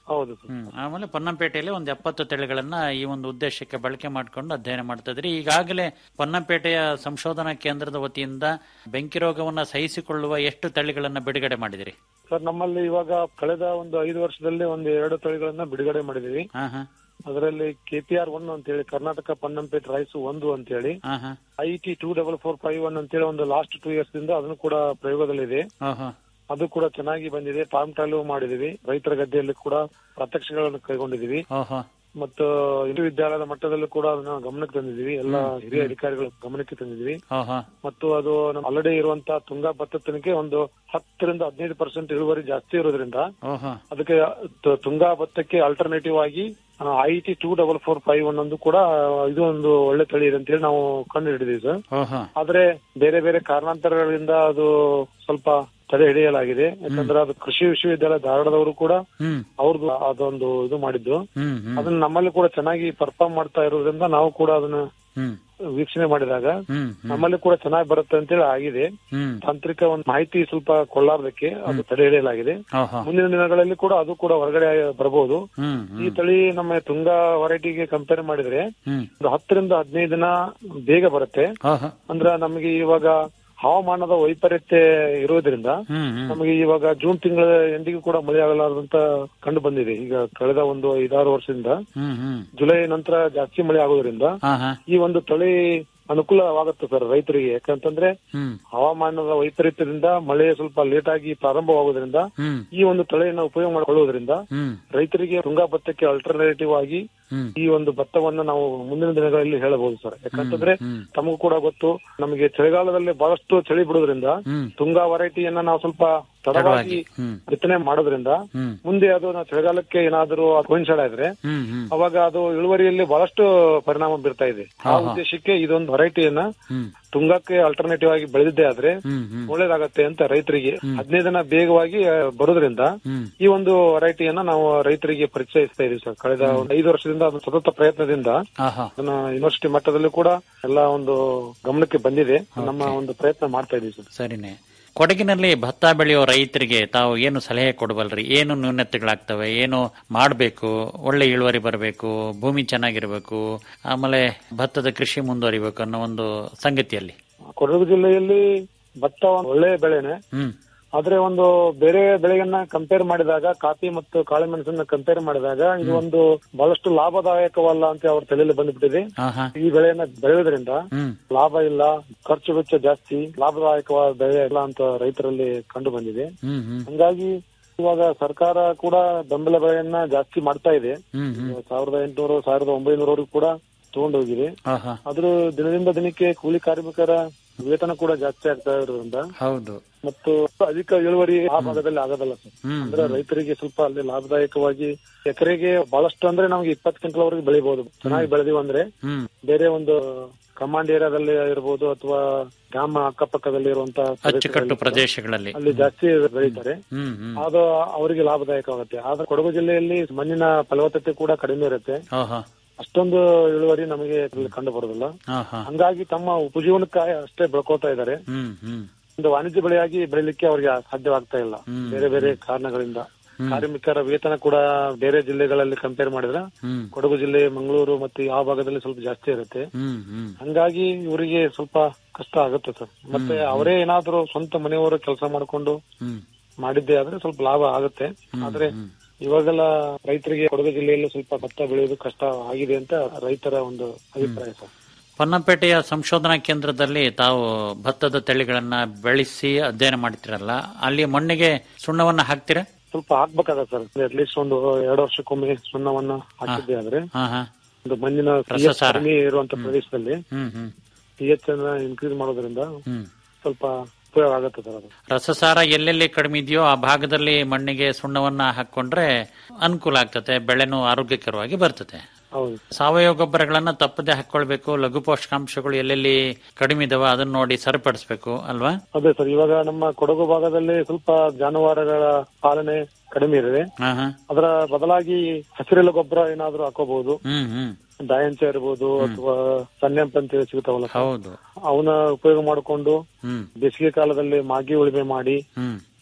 ಹೌದು ಸರ್ ಹ್ಮ್ ಆಮೇಲೆ ಪೊನ್ನಂಪೇಟೆಯಲ್ಲಿ ಒಂದು ಎಪ್ಪತ್ತು ತಳಿಗಳನ್ನ ಈ ಒಂದು ಉದ್ದೇಶಕ್ಕೆ ಬಳಕೆ ಮಾಡಿಕೊಂಡು ಅಧ್ಯಯನ ಮಾಡ್ತಾ ಇದ್ರಿ ಈಗಾಗಲೇ ಪೊನ್ನಂಪೇಟೆಯ ಸಂಶೋಧನಾ ಕೇಂದ್ರದ ವತಿಯಿಂದ ಬೆಂಕಿ ರೋಗವನ್ನ ಸಹಿಸಿಕೊಳ್ಳುವ ಎಷ್ಟು ತಳಿಗಳನ್ನ ಬಿಡುಗಡೆ ಮಾಡಿದಿರಿ ಸರ್ ನಮ್ಮಲ್ಲಿ ಇವಾಗ ಕಳೆದ ಒಂದು ಐದು ವರ್ಷದಲ್ಲಿ ಒಂದು ಎರಡು ತಳಿಗಳನ್ನ ಬಿಡುಗಡೆ ಮಾಡಿದೀವಿ ಹಾ ಹಾ ಅದರಲ್ಲಿ ಕೆಪಿಆರ್ ಒನ್ ಅಂತ ಹೇಳಿ ಕರ್ನಾಟಕ ಪನ್ನಂಪೇಟ್ ರೈಸ್ ಒಂದು ಅಂತ ಹೇಳಿ ಹಾ ಹಾ I T two double four five one ಅಂತ ಹೇಳಿ ಒಂದು ಲಾಸ್ಟ್ ಟೂ ಇಯರ್ಸ್ ಇಂದ ಅದನ್ನು ಕೂಡ ಪ್ರಯೋಗದಲ್ಲಿದೆ ಓಹೋ ಅದು ಕೂಡ ಚೆನ್ನಾಗಿ ಬಂದಿದೆ ಫಾರ್ಮ್ ಟ್ರಯಲ್ ಮಾಡಿದೀವಿ ರೈತರ ಗದ್ದೆಯಲ್ಲಿ ಕೂಡ ಪ್ರಾತ್ಯಕ್ಷಿಗಳನ್ನು ಕೈಗೊಂಡಿದೀವಿ ಓಹೋ ಮತ್ತು ವಿಶ್ವವಿದ್ಯಾಲಯದ ಮಟ್ಟದಲ್ಲೂ ಕೂಡ ಅದನ್ನ ಗಮನಕ್ಕೆ ತಂದಿದೀವಿ ಎಲ್ಲ ಹಿರಿಯ ಅಧಿಕಾರಿಗಳ ಗಮನಕ್ಕೆ ತಂದಿದ್ವಿ ಓಹೋ ಮತ್ತು ಅದು ಆಲ್ರೆಡಿ ಇರುವಂತಹ ತುಂಗಾ ಭತ್ತ ತನಕ ಒಂದು ಹತ್ತರಿಂದ ಹದಿನೈದು ಪರ್ಸೆಂಟ್ ಇಳುವರಿ ಜಾಸ್ತಿ ಇರೋದ್ರಿಂದ ಓಹೋ ಅದಕ್ಕೆ ತ- ತುಂಗಾ ಭತ್ತಕ್ಕೆ ಆಲ್ಟರ್ನೇಟಿವ್ ಆಗಿ I T two double four five one ಒಂದು ಕೂಡ ಇದು ಒಂದು ಒಳ್ಳೆ ತಳಿ ಇದೆ ಅಂತೇಳಿ ನಾವು ಕಂಡು ಹಿಡಿದೀವಿ ಸರ್ ಓಹೋ ಆದ್ರೆ ಬೇರೆ ಬೇರೆ ಕಾರಣಾಂತರಗಳಿಂದ ಅದು ಸ್ವಲ್ಪ ತಡೆ ಹಿಡಿಯಲಾಗಿದೆ ಯಾಕಂದ್ರೆ ಅದು ಕೃಷಿ ವಿಶ್ವವಿದ್ಯಾಲಯ ಧಾರವಾಡದವರು ಕೂಡ ಹ್ಮ್ ಅವ್ರದ್ದು ಅದೊಂದು ಇದು ಮಾಡಿದ್ದು ಹ್ಮ್ ಹ್ಮ್ ಅದನ್ನ ನಮ್ಮಲ್ಲಿ ಕೂಡ ಚೆನ್ನಾಗಿ ಪರ್ಫಾರ್ಮ್ ಮಾಡ್ತಾ ಇರೋದ್ರಿಂದ ನಾವು ಕೂಡ ಅದನ್ನ ಹ್ಮ್ ವೀಕ್ಷಣೆ ಮಾಡಿದಾಗ ಹ್ಮ್ ಹ್ಮ್ ನಮ್ಮಲ್ಲಿ ಕೂಡ ಚೆನ್ನಾಗಿ ಬರುತ್ತೆ ಅಂತೇಳಿ ಆಗಿದೆ ಹ್ಮ್ ತಾಂತ್ರಿಕ ಒಂದು ಮಾಹಿತಿ ಸ್ವಲ್ಪ ಕೊಳ್ಳಾರ್ದಕ್ಕೆ ಅದು ತಡೆ ಹಿಡಿಯಲಾಗಿದೆ ಓಹೋ ಮುಂದಿನ ದಿನಗಳಲ್ಲಿ ಕೂಡ ಅದು ಕೂಡ ಹೊರಗಡೆ ಬರಬಹುದು ಹ್ಮ್ ಈ ಹ್ಮ್ ತಳಿ ನಮ್ಮ ತುಂಗಾ ವೆರೈಟಿಗೆ ಕಂಪೇರ್ ಮಾಡಿದ್ರೆ ಹ್ಮ್ ಒಂದು ಹತ್ತರಿಂದ ಹದಿನೈದು ದಿನ ಬೇಗ ಬರುತ್ತೆ ಓಹೋ ಅಂದ್ರೆ ನಮಗೆ ಇವಾಗ ಹವಾಮಾನದ ವೈಪರೀತ್ಯ ಇರೋದ್ರಿಂದ ಹ್ಮ್ ಹ್ಮ್ ನಮಗೆ ಇವಾಗ ಜೂನ್ ತಿಂಗಳ ಎಂದಿಗೂ ಕೂಡ ಮಳೆ ಆಗಲಾರದಂತ ಕಂಡು ಬಂದಿದೆ ಈಗ ಕಳೆದ ಒಂದು ಐದಾರು ವರ್ಷದಿಂದ ಹ್ಮ್ ಹ್ಮ್ ಜುಲೈ ನಂತರ ಜಾಸ್ತಿ ಮಳೆ ಆಗೋದ್ರಿಂದ ಹಾ ಹಾ ಈ ಒಂದು ತಳಿ ಅನುಕೂಲವಾಗುತ್ತೆ ಸರ್ ರೈತರಿಗೆ ಯಾಕಂತಂದ್ರೆ ಹ್ಮ್ ಹವಾಮಾನದ ವೈಪರೀತ್ಯದಿಂದ ಮಳೆ ಸ್ವಲ್ಪ ಲೇಟ್ ಆಗಿ ಪ್ರಾರಂಭವಾಗೋದ್ರಿಂದ ಹ್ಮ್ ಈ ಒಂದು ತಳಿಯನ್ನು ಉಪಯೋಗ ಮಾಡಿಕೊಳ್ಳುವುದರಿಂದ ಹ್ಮ್ ರೈತರಿಗೆ ತುಂಗಾ ಭತ್ತಕ್ಕೆ ಅಲ್ಟರ್ನೇಟಿವ್ ಆಗಿ ಹ್ಮ್ ಈ ಒಂದು ಭತ್ತವನ್ನ ನಾವು ಮುಂದಿನ ದಿನಗಳಲ್ಲಿ ಹೇಳಬಹುದು ಸರ್ ಯಾಕಂತಂದ್ರೆ ಹ್ಮ್. ತಮಗೂ ಕೂಡ ಗೊತ್ತು ನಮಗೆ ಚಳಿಗಾಲದಲ್ಲಿ ಬಹಳಷ್ಟು ಚಳಿ ಬಿಡೋದ್ರಿಂದ ಹ್ಮ್ ತುಂಗಾ ವೆರೈಟಿಯನ್ನ ನಾವು ಸ್ವಲ್ಪ ತಡವಾಗಿ ಹ್ಮ್ ಬಿತ್ತನೆ ಮಾಡೋದ್ರಿಂದ ಹ್ಮ್ ಮುಂದೆ ಅದು ನಾವು ಚಳಿಗಾಲಕ್ಕೆ ಏನಾದರೂ ಕೋಯಿನ್ಸೈಡ್ ಆದ್ರೆ ಹ್ಮ್ ಹ್ಮ್ ಅವಾಗ ಅದು ಇಳುವರಿಯಲ್ಲಿ ಬಹಳಷ್ಟು ಪರಿಣಾಮ ಬೀರ್ತಾ ಇದೆ ಆ ಹಾ, ಹಾ. ಉದ್ದೇಶಕ್ಕೆ ಇದೊಂದು ವೆರೈಟಿಯನ್ನ ಹ್ಮ್ ತುಂಗಾಕ್ಕೆ ಅಲ್ಟರ್ನೇಟಿವ್ ಆಗಿ ಬೆಳೆದಿದ್ದೇ ಆದ್ರೆ ಹ್ಮ್ ಹ್ಮ್ ಒಳ್ಳೇದಾಗತ್ತೆ ಅಂತ ರೈತರಿಗೆ ಹದಿನೈದು ದಿನ ಬೇಗವಾಗಿ ಆ, ಬರೋದ್ರಿಂದ ಹ್ಮ್ ಈ ಒಂದು ವೆರೈಟಿಯನ್ನ ನಾವು ರೈತರಿಗೆ ಪರಿಚಯಿಸ್ತಾ ಇದೀವಿ ಸರ್ ಕಳೆದ ಒಂದು ಐದು ವರ್ಷದಿಂದ ಅದು ಸತತ ಪ್ರಯತ್ನದಿಂದ ಆಹಾ ಅದನ್ನ ಯೂನಿವರ್ಸಿಟಿ ಮಟ್ಟದಲ್ಲೂ ಕೂಡ ಎಲ್ಲ ಒಂದು ಗಮನಕ್ಕೆ ಬಂದಿದೆ ನಮ್ಮ ಒಂದು ಪ್ರಯತ್ನ ಮಾಡ್ತಾ ಇದೀವಿ ಸರ್ ಸರಿನೇ ಕೊಡಗಿನಲ್ಲಿ ಭತ್ತ ಬೆಳೆಯೋ ರೈತರಿಗೆ ತಾವು ಏನು ಸಲಹೆ ಕೊಡಬಲ್ರಿ ಏನು ನ್ಯೂನತೆಗಳಾಗ್ತವೆ ಏನು ಮಾಡಬೇಕು ಒಳ್ಳೆ ಇಳುವರಿ ಬರಬೇಕು ಭೂಮಿ ಚೆನ್ನಾಗಿರ್ಬೇಕು ಆಮೇಲೆ ಭತ್ತದ ಕೃಷಿ ಮುಂದುವರಿಬೇಕು ಅನ್ನೋ ಒಂದು ಸಂಗತಿಯಲ್ಲಿ ಕೊಡಗು ಜಿಲ್ಲೆಯಲ್ಲಿ ಭತ್ತ ಒಂದು ಒಳ್ಳೆಯ ಬೆಳೆನೆ ಹ್ಮ್ ಆದ್ರೆ ಒಂದು ಬೇರೆ ಬೆಳೆಯನ್ನ ಕಂಪೇರ್ ಮಾಡಿದಾಗ ಕಾಫಿ ಮತ್ತು ಕಾಳುಮೆಣಸನ್ನ ಕಂಪೇರ್ ಮಾಡಿದಾಗ ಇದು ಒಂದು ಬಹಳಷ್ಟು ಲಾಭದಾಯಕವಲ್ಲ ಅಂತ ಅವ್ರ ತಲೆಯಲ್ಲಿ ಬಂದ್ಬಿಟ್ಟಿದೆ ಆಹಾ ಈ ಬೆಳೆಯನ್ನ ಬೆಳೆಯೋದ್ರಿಂದ ಹ್ಮ್ ಲಾಭ ಇಲ್ಲ ಖರ್ಚು ವೆಚ್ಚ ಜಾಸ್ತಿ ಲಾಭದಾಯಕವಾದ ಬೆಳೆ ಇಲ್ಲ ಅಂತ ರೈತರಲ್ಲಿ ಕಂಡು ಬಂದಿದೆ ಹ್ಮ್ ಹ್ಮ್ ಹಂಗಾಗಿ ಇವಾಗ ಸರ್ಕಾರ ಕೂಡ ಬೆಂಬಲ ಬೆಳೆಯನ್ನ ಜಾಸ್ತಿ ಮಾಡ್ತಾ ಇದೆ ಹ್ಮ್ ಹ್ಮ್ ಸಾವಿರದ ಎಂಟುನೂರು ಸಾವಿರದ ಒಂಬೈನೂರವರೆಗೂ ಕೂಡ ತಗೊಂಡೋಗಿದೆ ಆಹಾ ಆದ್ರೂ ದಿನದಿಂದ ದಿನಕ್ಕೆ ಕೂಲಿ ಕಾರ್ಮಿಕರ ವೇತನ ಕೂಡ ಜಾಸ್ತಿ ಆಗ್ತಾ ಇರೋದ್ರಿಂದ ಹೌದು ಮತ್ತು ಅಧಿಕ ಇಳುವರಿ ಆ ಭಾಗದಲ್ಲಿ ಆಗೋದಲ್ಲ ಸರ್ ಹ್ಮ್ ಅಂದ್ರೆ ರೈತರಿಗೆ ಸ್ವಲ್ಪ ಅಲ್ಲಿ ಲಾಭದಾಯಕವಾಗಿ ಎಕರೆಗೆ ಬಹಳಷ್ಟು ಅಂದ್ರೆ ನಮ್ಗೆ ಇಪ್ಪತ್ತು ಕ್ವಿಂಟಲ್ ವರೆಗೆ ಬೆಳಿಬಹುದು ಚೆನ್ನಾಗಿ ಬೆಳೆದಿವಿ ಅಂದ್ರೆ ಹ್ಮ್ ಬೇರೆ ಒಂದು ಕಮಾಂಡ್ ಏರಿಯಾದಲ್ಲಿ ಇರ್ಬೋದು ಅಥವಾ ಗ್ರಾಮ ಅಕ್ಕಪಕ್ಕದಲ್ಲಿ ಇರುವಂತಹ ಅಚ್ಚುಕಟ್ಟು ಪ್ರದೇಶಗಳಲ್ಲಿ ಪ್ರದೇಶಗಳಲ್ಲಿ ಅಲ್ಲಿ ಜಾಸ್ತಿ ಬೆಳೀತಾರೆ ಹ್ಮ್ ಹ್ಮ್ ಅದು ಅವರಿಗೆ ಲಾಭದಾಯಕವಾಗುತ್ತೆ ಆದ್ರೆ ಕೊಡಗು ಜಿಲ್ಲೆಯಲ್ಲಿ ಮಣ್ಣಿನ ಫಲವತ್ತತೆ ಕೂಡ ಕಡಿಮೆ ಇರುತ್ತೆ ಆಹಾ ಅಷ್ಟೊಂದು ಇಳುವರಿ ನಮಗೆ ಇಲ್ಲಿ ಕಂಡು ಬರೋದಿಲ್ಲ ಆಹಾ ಹಂಗಾಗಿ ತಮ್ಮ ಉಪಜೀವನಕ್ಕಾಗಿ ಅಷ್ಟೇ ಬೆಳ್ಕೋತಾ ಇದ್ದಾರೆ ಹ್ಮ್ ಹ್ಮ್ ಒಂದು ವಾಣಿಜ್ಯ ಬೆಳೆಯಾಗಿ ಬೆಳಿಲಿಕ್ಕೆ ಅವರಿಗೆ ಸಾಧ್ಯವಾಗ್ತಾ ಇಲ್ಲ ಹ್ಮ್. ಬೇರೆ ಬೇರೆ ಕಾರಣಗಳಿಂದ ಕಾರ್ಮಿಕರ ವೇತನ ಕೂಡ ಬೇರೆ ಜಿಲ್ಲೆಗಳಲ್ಲಿ ಕಂಪೇರ್ ಮಾಡಿದ್ರೆ ಹ್ಮ್ ಕೊಡಗು ಜಿಲ್ಲೆ ಮಂಗಳೂರು ಮತ್ತು ಆ ಭಾಗದಲ್ಲಿ ಸ್ವಲ್ಪ ಜಾಸ್ತಿ ಇರುತ್ತೆ ಹ್ಮ್ ಹ್ಮ್ ಹಂಗಾಗಿ ಇವರಿಗೆ ಸ್ವಲ್ಪ ಕಷ್ಟ ಆಗುತ್ತೆ ಸರ್ ಮತ್ತೆ ಅವರೇ ಏನಾದ್ರೂ ಸ್ವಂತ ಮನೆಯವರು ಕೆಲಸ ಮಾಡಿಕೊಂಡು ಹ್ಮ್ ಮಾಡಿದ್ದೆ ಆದ್ರೆ ಸ್ವಲ್ಪ ಲಾಭ ಆಗುತ್ತೆ ಆದ್ರೆ ಇವಾಗೆಲ್ಲ ರೈತರಿಗೆ ಕೊಡಗು ಜಿಲ್ಲೆಯಲ್ಲಿ ಸ್ವಲ್ಪ ಭತ್ತ ಬೆಳೆಯೋದು ಕಷ್ಟ ಆಗಿದೆ ಅಂತ ರೈತರ ಒಂದು ಅಭಿಪ್ರಾಯ ಸರ್ ಪೊನ್ನಂಪೇಟೆಯ ಸಂಶೋಧನಾ ಕೇಂದ್ರದಲ್ಲಿ ತಾವು ಭತ್ತದ ತಳಿಗಳನ್ನ ಬೆಳೆಸಿ ಅಧ್ಯಯನ ಮಾಡ್ತಿರಲ್ಲ ಅಲ್ಲಿ ಮಣ್ಣಿಗೆ ಸುಣ್ಣವನ್ನ ಹಾಕ್ತೀರಾ ಸ್ವಲ್ಪ ಹಾಕ್ಬೇಕಾಗತ್ತೆ ಸರ್ ಅಟ್ಲೀಸ್ಟ್ ಒಂದು ಎರಡು ವರ್ಷಕ್ಕೊಮ್ಮೆ ಸುಣ್ಣವನ್ನ ಹಾಕಿದ್ದೆ ಆದ್ರೆ ಹಾ ಹಾ ಒಂದು ಮಣ್ಣಿನ pH ರಸಸಾರ. ಕಡಿಮೆ ಇರುವಂತ ಪ್ರದೇಶದಲ್ಲಿ ಹ್ಮ್ ಹ್ಮ್ ಪಿ ಎಚ್ ಅನ್ನ ಇನ್ಕ್ರೀಸ್ ಮಾಡೋದ್ರಿಂದ ಹ್ಮ್ ಸ್ವಲ್ಪ ಉಪಯೋಗ ಆಗುತ್ತೆ ಸರ್ ಅದು ರಸಸಾರ ಎಲ್ಲೆಲ್ಲಿ ಕಡಿಮೆ ಇದೆಯೋ ಆ ಭಾಗದಲ್ಲಿ ಮಣ್ಣಿಗೆ ಸುಣ್ಣವನ್ನ ಹಾಕೊಂಡ್ರೆ ಅನುಕೂಲ ಆಗ್ತದೆ ಬೆಳೆನೂ ಆರೋಗ್ಯಕರವಾಗಿ ಬರ್ತದೆ ಹೌದು ಸಾವಯವ ಗೊಬ್ಬರಗಳನ್ನ ತಪ್ಪದೆ ಹಾಕೊಳ್ಬೇಕು ಲಘು ಪೋಷಕಾಂಶಗಳು ಎಲ್ಲೆಲ್ಲಿ ಕಡಿಮೆ ಇದಾವ ಅದನ್ನ ನೋಡಿ ಸರಿಪಡಿಸ್ಬೇಕು ಅಲ್ವಾ ಅದೇ ಸರ್ ಇವಾಗ ನಮ್ಮ ಕೊಡಗು ಭಾಗದಲ್ಲಿ ಸ್ವಲ್ಪ ಜಾನುವಾರುಗಳ ಪಾಲನೆ ಕಡಿಮೆ ಇದೆ ಹಾ ಹಾ ಅದರ ಬದಲಾಗಿ ಹಸಿರೆಲೆ ಗೊಬ್ಬರ ಏನಾದ್ರೂ ಹಾಕೋಬಹುದು ಹ್ಮ್ ಹ್ಮ್ ದಾಯಂಚ ಇರ್ಬೋದು ಅಥವಾ ಸನ್ನೆಂಪ್ ಅಂತ ಹೇಳಿ ಸಿಗ್ತಾವಲ್ಲ ಸರ್. ಹೌದು ಅವನ್ನ ಉಪಯೋಗ ಮಾಡಿಕೊಂಡು ಹ್ಮ್ ಬೇಸಿಗೆ ಕಾಲದಲ್ಲಿ ಮಾಗಿ ಉಳುಮೆ ಮಾಡಿ ಹ್ಮ್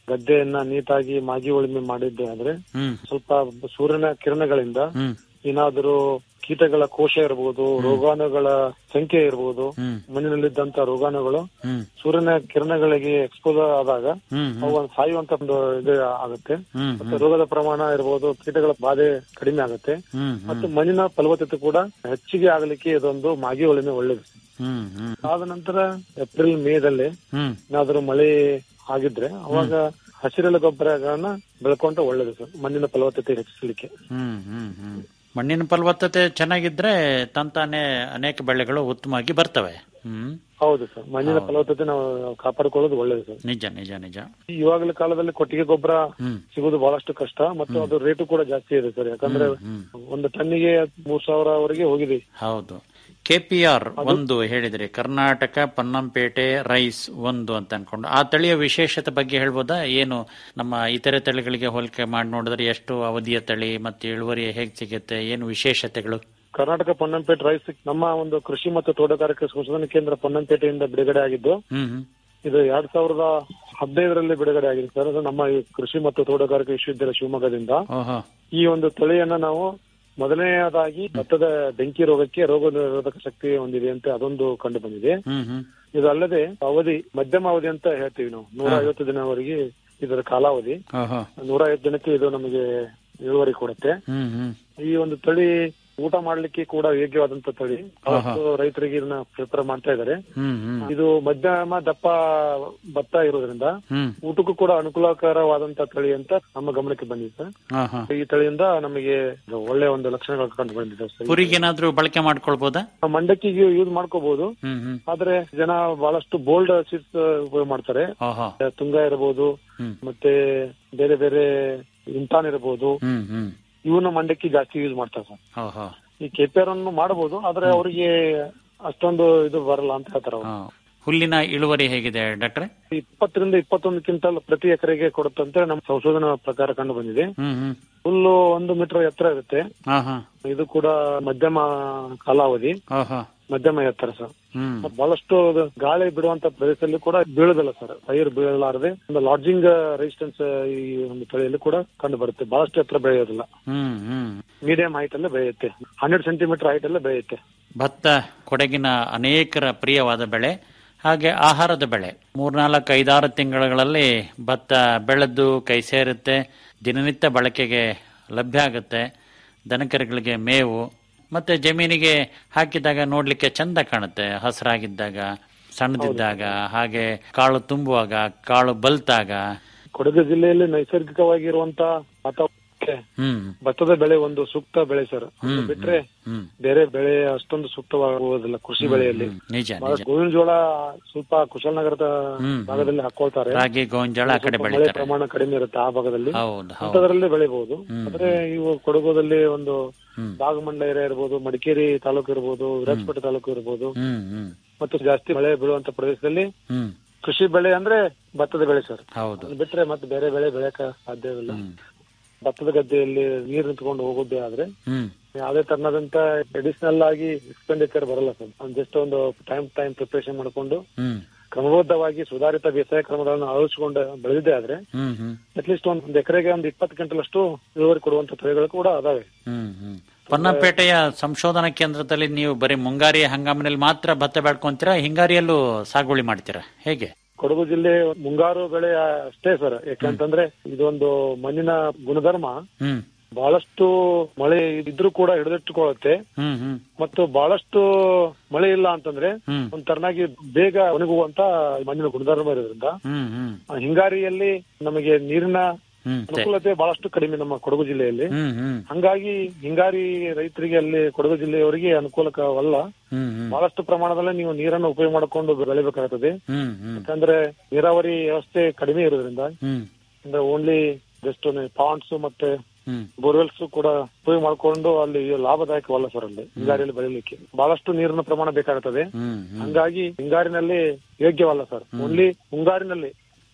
ಗದ್ದೆಯನ್ನ ನೀಟಾಗಿ ಮಾಗಿ ಉಳುಮೆ ಮಾಡಿದ್ದೆ ಆದ್ರೆ ಹ್ಮ್ ಸ್ವಲ್ಪ ಸೂರ್ಯನ ಕಿರಣಗಳಿಂದ ಹ್ಮ್ ಏನಾದರೂ ಕೀಟಗಳ ಕೋಶ ಇರಬಹುದು ರೋಗಾಣುಗಳ ಸಂಖ್ಯೆ ಇರಬಹುದು ಹ್ಮ್ ಮಣ್ಣಿನಲ್ಲಿದ್ದಂತ ರೋಗಾಣುಗಳು ಹ್ಮ್ ಸೂರ್ಯನ ಕಿರಣಗಳಿಗೆ ಎಕ್ಸ್ಪೋಸ್ ಆದಾಗ ಹ್ಮ್ ಅವು ಸಾಯುವಂತ ಒಂದು ಇದು ಆಗುತ್ತೆ ಹ್ಮ್ ಮತ್ತೆ ರೋಗದ ಪ್ರಮಾಣ ಇರಬಹುದು ಕೀಟಗಳ ಬಾಧೆ ಕಡಿಮೆ ಆಗುತ್ತೆ ಹ್ಮ್ ಮತ್ತು ಮಣ್ಣಿನ ಫಲವತ್ತತೆ ಕೂಡ ಹೆಚ್ಚಿಗೆ ಆಗಲಿಕ್ಕೆ ಇದೊಂದು ಮಾಗಿ ಉಳುಮೆ ಒಳ್ಳೇದು ಹ್ಮ್ ಹ್ಮ್ ಆದ ನಂತರ ಏಪ್ರಿಲ್ ಮೇದಲ್ಲಿ ಹ್ಮ್ ಏನಾದ್ರೂ ಮಳೆ ಆಗಿದ್ರೆ ಅವಾಗ ಹಸಿರೆಲೆ ಗೊಬ್ಬರಗಳನ್ನ ಬೆಳ್ಕೊಂಡ್ರೆ ಒಳ್ಳೇದು ಸರ್ ಮಣ್ಣಿನ ಫಲವತ್ತತೆ ಹೆಚ್ಚಿಸಲಿಕ್ಕೆ ಹ್ಮ್ ಹ್ಮ್ ಹ್ಮ್ ಮಣ್ಣಿನ ಫಲವತ್ತತೆ ಚೆನ್ನಾಗಿದ್ರೆ ತಂತಾನೆ ಅನೇಕ ಬೆಳೆಗಳು ಉತ್ತಮವಾಗಿ ಬರ್ತವೆ ಹ್ಮ್ ಹೌದು ಸರ್ ಮಣ್ಣಿನ ಫಲವತ್ತತೆ ನಾವು ಕಾಪಾಡಿಕೊಳ್ಳೋದು ಒಳ್ಳೇದು ಸರ್ ನಿಜ ನಿಜ ನಿಜ ಇವಾಗಲ ಕಾಲದಲ್ಲಿ ಕೊಟ್ಟಿಗೆ ಗೊಬ್ಬರ ಹ್ಮ್ ಸಿಗೋದು ಬಹಳಷ್ಟು ಕಷ್ಟ ಮತ್ತು ಅದು ರೇಟು ಕೂಡ ಜಾಸ್ತಿ ಇದೆ ಸರ್ ಯಾಕಂದ್ರೆ ಹ್ಮ್ ಒಂದು ಟನ್ನಿಗೆ ಮೂರ್ ಸಾವಿರವರೆಗೆ ಹೋಗಿದೆ ಹೌದು ಕೆಪಿಆರ್ ಒಂದು ಹೇಳಿದ್ರಿ ಕರ್ನಾಟಕ ಪನ್ನಂಪೇಟೆ ರೈಸ್ ಒಂದು ಅಂತ ಅನ್ಕೊಂಡು ಆ ತಳಿಯ ವಿಶೇಷತೆ ಬಗ್ಗೆ ಹೇಳ್ಬೋದಾ ಏನು ನಮ್ಮ ಇತರೆ ತಳಿಗಳಿಗೆ ಹೋಲಿಕೆ ಮಾಡಿ ನೋಡಿದ್ರೆ ಎಷ್ಟು ಅವಧಿಯ ತಳಿ ಮತ್ತೆ ಇಳುವರಿ ಹೇಗೆ ಸಿಗುತ್ತೆ ಏನು ವಿಶೇಷತೆಗಳು ಕರ್ನಾಟಕ ಪೊನ್ನಂಪೇಟೆ ರೈಸ್ ನಮ್ಮ ಒಂದು ಕೃಷಿ ಮತ್ತು ತೋಟಗಾರಿಕೆ ಸಂಶೋಧನಾ ಕೇಂದ್ರ ಪೊನ್ನಂಪೇಟೆಯಿಂದ ಬಿಡುಗಡೆ ಆಗಿದ್ದು ಹ್ಮ್ ಹ್ಮ್ ಇದು ಎರಡ್ ಸಾವಿರದ ಹದಿನೈದರಲ್ಲಿ ಬಿಡುಗಡೆ ಆಗಿದೆ ಸರ್ ಅದು ನಮ್ಮ ಈ ಕೃಷಿ ಮತ್ತು ತೋಟಗಾರಿಕೆ ವಿಶ್ವವಿದ್ಯಾಲಯ ಶಿವಮೊಗ್ಗದಿಂದ ಓಹೋ ಈ ಒಂದು ತಳಿಯನ್ನ ನಾವು ಮೊದಲನೆಯದಾಗಿ ಭತ್ತದ ಬೆಂಕಿ ರೋಗಕ್ಕೆ ರೋಗ ನಿರೋಧಕ ಶಕ್ತಿ ಹೊಂದಿದೆ ಅಂತ ಅದೊಂದು ಕಂಡು ಬಂದಿದೆ ಹ್ಮ್ ಹ್ಮ್ ಇದು ಅಲ್ಲದೆ ಅವಧಿ ಮಧ್ಯಮ ಅವಧಿ ಅಂತ ಹೇಳ್ತೀವಿ ನಾವು ನೂರ ಐವತ್ತು ದಿನವರೆಗೆ ಇದರ ಕಾಲಾವಧಿ ಓಹೋ ನೂರ ಐವತ್ತು ದಿನಕ್ಕೆ ಇದು ನಮಗೆ ಇಳುವರಿ ಕೊಡುತ್ತೆ ಹ್ಮ್ ಹ್ಮ್ ಈ ಒಂದು ತಳಿ ಊಟ ಮಾಡ್ಲಿಕ್ಕೆ ಕೂಡ ಯೋಗ್ಯವಾದಂತ ತಳಿ ಬಹಳಷ್ಟು ರೈತರಿಗೆ ಇದನ್ನ ಪ್ರಿಪೇರ್ ಮಾಡ್ತಾ ಇದ್ದಾರೆ ಹ್ಮ್ ಹ್ಮ್ ಇದು ಮಧ್ಯಮ ದಪ್ಪ ಭತ್ತ ಇರೋದ್ರಿಂದ ಹ್ಮ್ ಊಟಕ್ಕೂ ಕೂಡ ಅನುಕೂಲಕರವಾದಂತ ತಳಿ ಅಂತ ನಮ್ಮ ಗಮನಕ್ಕೆ ಬಂದಿದೆ ಸರ್ ಹಾ ಹಾ ಈ ತಳಿಯಿಂದ ನಮಗೆ ಒಳ್ಳೆ ಒಂದು ಲಕ್ಷಣಗಳು ಕಂಡು ಬಂದಿದೆ ಸರ್ ಪುರಿಗೇನಾದ್ರೂ ಬಳಕೆ ಮಾಡ್ಕೊಳ್ಬೋದಾ ನಾವು ಮಂಡಕ್ಕಿಗೆ ಯೂಸ್ ಮಾಡ್ಕೋಬಹುದು ಹ್ಮ್ ಹ್ಮ್ ಆದ್ರೆ ಜನ ಬಹಳಷ್ಟು ಬೋಲ್ಡ್ ಸೀಡ್ಸ್ ಉಪಯೋಗ ಮಾಡ್ತಾರೆ ಓಹೋ ತುಂಗ ಇರಬಹುದು ಹ್ಮ್. ಮತ್ತೆ ಬೇರೆ ಬೇರೆ ಇಂಟಾನ್ ಇರಬಹುದು ಹ್ಮ್ ಹ್ಮ್ ಇವನ್ನ ಮಂಡಕ್ಕಿ ಜಾಸ್ತಿ ಯೂಸ್ ಮಾಡ್ತಾರೆ ಸರ್ ಓಹೋ ಈ ಕೆಪಿಆರ್ ಅನ್ನು ಮಾಡಬಹುದು ಆದ್ರೆ ಅವರಿಗೆ ಅಷ್ಟೊಂದು ಇದು ಬರಲ್ಲ ಅಂತ ಹೇಳ್ತಾರೆ ಅವ್ರು. ಹಾ. ಹುಲ್ಲಿನ ಇಳುವರಿ ಹೇಗಿದೆ ಡಾಕ್ಟ್ರೆ ಇಪ್ಪತ್ತರಿಂದ ಇಪ್ಪತ್ತೊಂದು ಕ್ವಿಂಟಲ್ ಪ್ರತಿ ಎಕರೆಗೆ ಕೊಡುತ್ತಂತೆ ನಮ್ಮ ಸಂಶೋಧನಾ ಪ್ರಕಾರ ಕಂಡು ಬಂದಿದೆ ಹ್ಮ್ ಹ್ಮ್ ಹುಲ್ಲು ಒಂದು ಮೀಟರ್ ಎತ್ತರ ಇರುತ್ತೆ ಹಾ ಹಾ ಇದು ಕೂಡ ಮಧ್ಯಮ ಕಾಲಾವಧಿ ಓಹೋ ಮಧ್ಯಮ ಎತ್ತರ ಸರ್ ಹ್ಮ್ ಮತ್ತ್ ಬಹಳಷ್ಟು ಅದು ಗಾಳಿ ಬಿಡುವಂತ ಪ್ರದೇಶದಲ್ಲಿ ಕೂಡ ಬೀಳುದಿಲ್ಲ ಸರ್ ಪೈರ್ ಬೀಳಲಾರದೆ ಒಂದು ಲಾಡ್ಜಿಂಗ್ ರೆಸಿಸ್ಟೆನ್ಸ್ ಈ ಒಂದು ತಳಿಯಲ್ಲಿ ಕೂಡ ಕಂಡು ಬರುತ್ತೆ ಬಹಳಷ್ಟು ಎತ್ತರ ಬೆಳೆಯೋದಿಲ್ಲ ಹ್ಮ್ ಹ್ಮ್ ಮೀಡಿಯಂ ಹೈಟ್ ಅಲ್ಲೇ ಬೆಳೆಯುತ್ತೆ ಹಂಡ್ರೆಡ್ ಸೆಂಟಿಮೀಟರ್ ಹೈಟ್ ಅಲ್ಲೇ ಬೆಳೆಯುತ್ತೆ ಭತ್ತ ಕೊಡಗಿನ ಅನೇಕರ ಪ್ರಿಯವಾದ ಬೆಳೆ ಹಾಗೆ ಆಹಾರದ ಬೆಳೆ ಮೂರ್ನಾಲ್ಕು ಐದಾರು ತಿಂಗಳುಗಳಲ್ಲಿ ಭತ್ತ ಬೆಳೆದು ಕೈ ಸೇರುತ್ತೆ ದಿನನಿತ್ಯ ಬಳಕೆಗೆ ಲಭ್ಯ ಆಗುತ್ತೆ ದನಕರುಗಳಿಗೆ ಮೇವು ಮತ್ತೆ ಜಮೀನಿಗೆ ಹಾಕಿದಾಗ ನೋಡ್ಲಿಕ್ಕೆ ಚಂದ ಕಾಣುತ್ತೆ ಹಸಿರಾಗಿದ್ದಾಗ ಸಣ್ಣದಿದ್ದಾಗ ಹಾಗೆ ಕಾಳು ತುಂಬುವಾಗ ಕಾಳು ಬಲ್ತಾಗ ಕೊಡಗು ಜಿಲ್ಲೆಯಲ್ಲಿ ನೈಸರ್ಗಿಕವಾಗಿ ಇರುವಂತ ವಾತಾವರಣಕ್ಕೆ ಹ್ಮ್ ಭತ್ತದ ಬೆಳೆ ಒಂದು ಸೂಕ್ತ ಬೆಳೆ ಸರ್ ಹ್ಮ್ ಬಿಟ್ರೆ ಹ್ಮ್ ಬೇರೆ ಬೆಳೆ ಅಷ್ಟೊಂದು ಸೂಕ್ತವಾಗುವುದಿಲ್ಲ ಕೃಷಿ ಬೆಳೆಯಲ್ಲಿ ಹ್ಮ್. ನಿಜ ಬಹಳ ನಿಜ ಗೋವಿನ ಜೋಳ ಸ್ವಲ್ಪ ಕುಶಲನಗರದ ಹ್ಮ್. ಭಾಗದಲ್ಲಿ ಹಾಕೊಳ್ತಾರೆ ರಾಗಿ ಗೋಂಜಾಳ ಆ ಕಡೆ ಸ್ವಲ್ಪ ಮಳೆ ಬೆಳಿತಾರೆ ಪ್ರಮಾಣ ಕಡಿಮೆ ಇರುತ್ತೆ ಆ ಭಾಗದಲ್ಲಿ ಹೌದು ಹೌದು ಅಂತದ್ರಲ್ಲಿ ಬೆಳಿಬಹುದು ಹ್ಮ್. ಆದ್ರೆ ಇವು ಕೊಡಗುದಲ್ಲಿ ಒಂದು ಹ್ಮ್. ಭಾಗಮಂಡ ಏರಿಯಾ ಇರ್ಬೋದು ಮಡಿಕೇರಿ ತಾಲೂಕು ಇರ್ಬೋದು ವಿರಾಜಪೇಟೆ ತಾಲೂಕು ಇರ್ಬೋದು ಹ್ಮ್ ಹ್ಮ್ ಮತ್ತು ಜಾಸ್ತಿ ಮಳೆ ಬೀಳುವಂತ ಪ್ರದೇಶದಲ್ಲಿ ಹ್ಮ್ ಕೃಷಿ ಬೆಳೆ ಅಂದ್ರೆ ಭತ್ತದ ಬೆಳೆ ಸರ್ ಹೌದು ಅದನ್ನ ಬಿಟ್ರೆ ಮತ್ತೆ ಬೇರೆ ಬೆಳೆ ಬೆಳೆಯಕ ಸಾಧ್ಯವಿಲ್ಲ ಹ್ಮ್ ಭತ್ತದ ಗದ್ದೆಯಲ್ಲಿ ನೀರು ನಿಂತ್ಕೊಂಡು ಹೋಗೋದೇ ಆದ್ರೆ ಹ್ಮ್ ಯಾವುದೇ ತರನಾದಂತ ಅಡಿಷನಲ್ ಆಗಿ ಎಕ್ಸ್ಪೆಂಡಿಚರ್ ಬರಲ್ಲ ಸರ್ ಜಸ್ಟ್ ಒಂದು ಟೈಮ್ ಟೈಮ್ ಪ್ರಿಪರೇಷನ್ ಮಾಡ್ಕೊಂಡು ಹ್ಮ್ ಕ್ರಮಬದ್ಧವಾಗಿ ಸುಧಾರಿತ ಬೇಸಾಯ ಕ್ರಮಗಳನ್ನು ಅಳವಡಿಸಿಕೊಂಡು ಬೆಳೆದಿದೆ ಆದ್ರೆ ಹ್ಮ್ ಹ್ಮ್ ಅಟ್ಲೀಸ್ಟ್ ಒಂದು ಎಕರೆಗೆ ಒಂದು ಇಪ್ಪತ್ತು ಕ್ವಿಂಟಲ್ ಅಷ್ಟು ಇಳುವರಿ ಕೊಡುವಂತ ತಳಿಗಳು ಕೂಡ ಅದಾವೆ ಹ್ಮ್ ಹ್ಮ್ ಪೊನ್ನಪೇಟೆಯ ಸಂಶೋಧನಾ ಕೇಂದ್ರದಲ್ಲಿ ನೀವು ಬರೀ ಮುಂಗಾರಿ ಹಂಗಾಮಿನಲ್ಲಿ ಮಾತ್ರ ಭತ್ತ ಬೆಳ್ಕೊಂತೀರಾ ಹಿಂಗಾರಿಯಲ್ಲೂ ಸಾಗುವಳಿ ಮಾಡ್ತೀರಾ ಹೇಗೆ ಕೊಡಗು ಜಿಲ್ಲೆ ಮುಂಗಾರು ಬೆಳೆ ಅಷ್ಟೇ ಸರ್ ಯಾಕಂತಂದ್ರೆ ಇದೊಂದು ಮಣ್ಣಿನ ಗುಣಧರ್ಮ ಹ್ಮ್ ಬಹಳಷ್ಟು ಮಳೆ ಇದ್ರೂ ಕೂಡ ಹಿಡಿದಿಟ್ಟುಕೊಳ್ಳುತ್ತೆ ಹ್ಮ್ ಹ್ಮ್ ಮತ್ತು ಬಹಳಷ್ಟು ಮಳೆ ಇಲ್ಲ ಅಂತಂದ್ರೆ ಹ್ಮ್ ಒಂದ್ ತರನಾಗಿ ಬೇಗ ಒಣಗುವಂತ ಮಣ್ಣಿನ ಗುಣಧರ್ಮ ಇರೋದ್ರಿಂದ ಹ್ಮ್ ಹ್ಮ್ ಆ ಹಿಂಗಾರಿಯಲ್ಲಿ ನಮಗೆ ನೀರಿನ ಹ್ಮ್ ತೆ- ಅನುಕೂಲತೆ ಬಹಳಷ್ಟು ಕಡಿಮೆ ನಮ್ಮ ಕೊಡಗು ಜಿಲ್ಲೆಯಲ್ಲಿ ಹ್ಮ್ ಹ್ಮ್ ಹಂಗಾಗಿ ಹಿಂಗಾರಿ ರೈತರಿಗೆ ಅಲ್ಲಿ ಕೊಡಗು ಜಿಲ್ಲೆಯವರಿಗೆ ಅನುಕೂಲಕವಲ್ಲ ಹ್ಮ್ ಹ್ಮ್ ಬಹಳಷ್ಟು ಪ್ರಮಾಣದಲ್ಲಿ ನೀವು ನೀರನ್ನು ಉಪಯೋಗ ಮಾಡಿಕೊಂಡು ಬೆಳಿಬೇಕಾಗ್ತದೆ ಹ್ಮ್ ಹ್ಮ್ ಯಾಕಂದ್ರೆ ನೀರಾವರಿ ವ್ಯವಸ್ಥೆ ಕಡಿಮೆ ಇರೋದ್ರಿಂದ ಹ್ಮ್ ಅಂದ್ರೆ ಓನ್ಲಿ ಜಸ್ಟ್ ಪಾಂಡ್ಸ್ ಮತ್ತೆ ಹ್ಮ್ ಬೋರ್ವೆಲ್ಸ್ ಕೂಡ ಉಪಯೋಗ ಮಾಡಿಕೊಂಡು ಅಲ್ಲಿ ಲಾಭದಾಯಕವಲ್ಲ ಸರ್ ಅಲ್ಲಿ ಹಿಂಗಾರಿಯಲ್ಲಿ ಬೆಳಿಲಿಕ್ಕೆ ಬಹಳಷ್ಟು ನೀರಿನ ಪ್ರಮಾಣ ಬೇಕಾಗುತ್ತದೆ ಹ್ಮ್ ಹ್ಮ್ ಹಂಗಾಗಿ ಹಿಂಗಾರಿನಲ್ಲಿ ಯೋಗ್ಯವಲ್ಲ ಸರ್ ಓನ್ಲಿ ಮುಂಗಾರಿನಲ್ಲಿ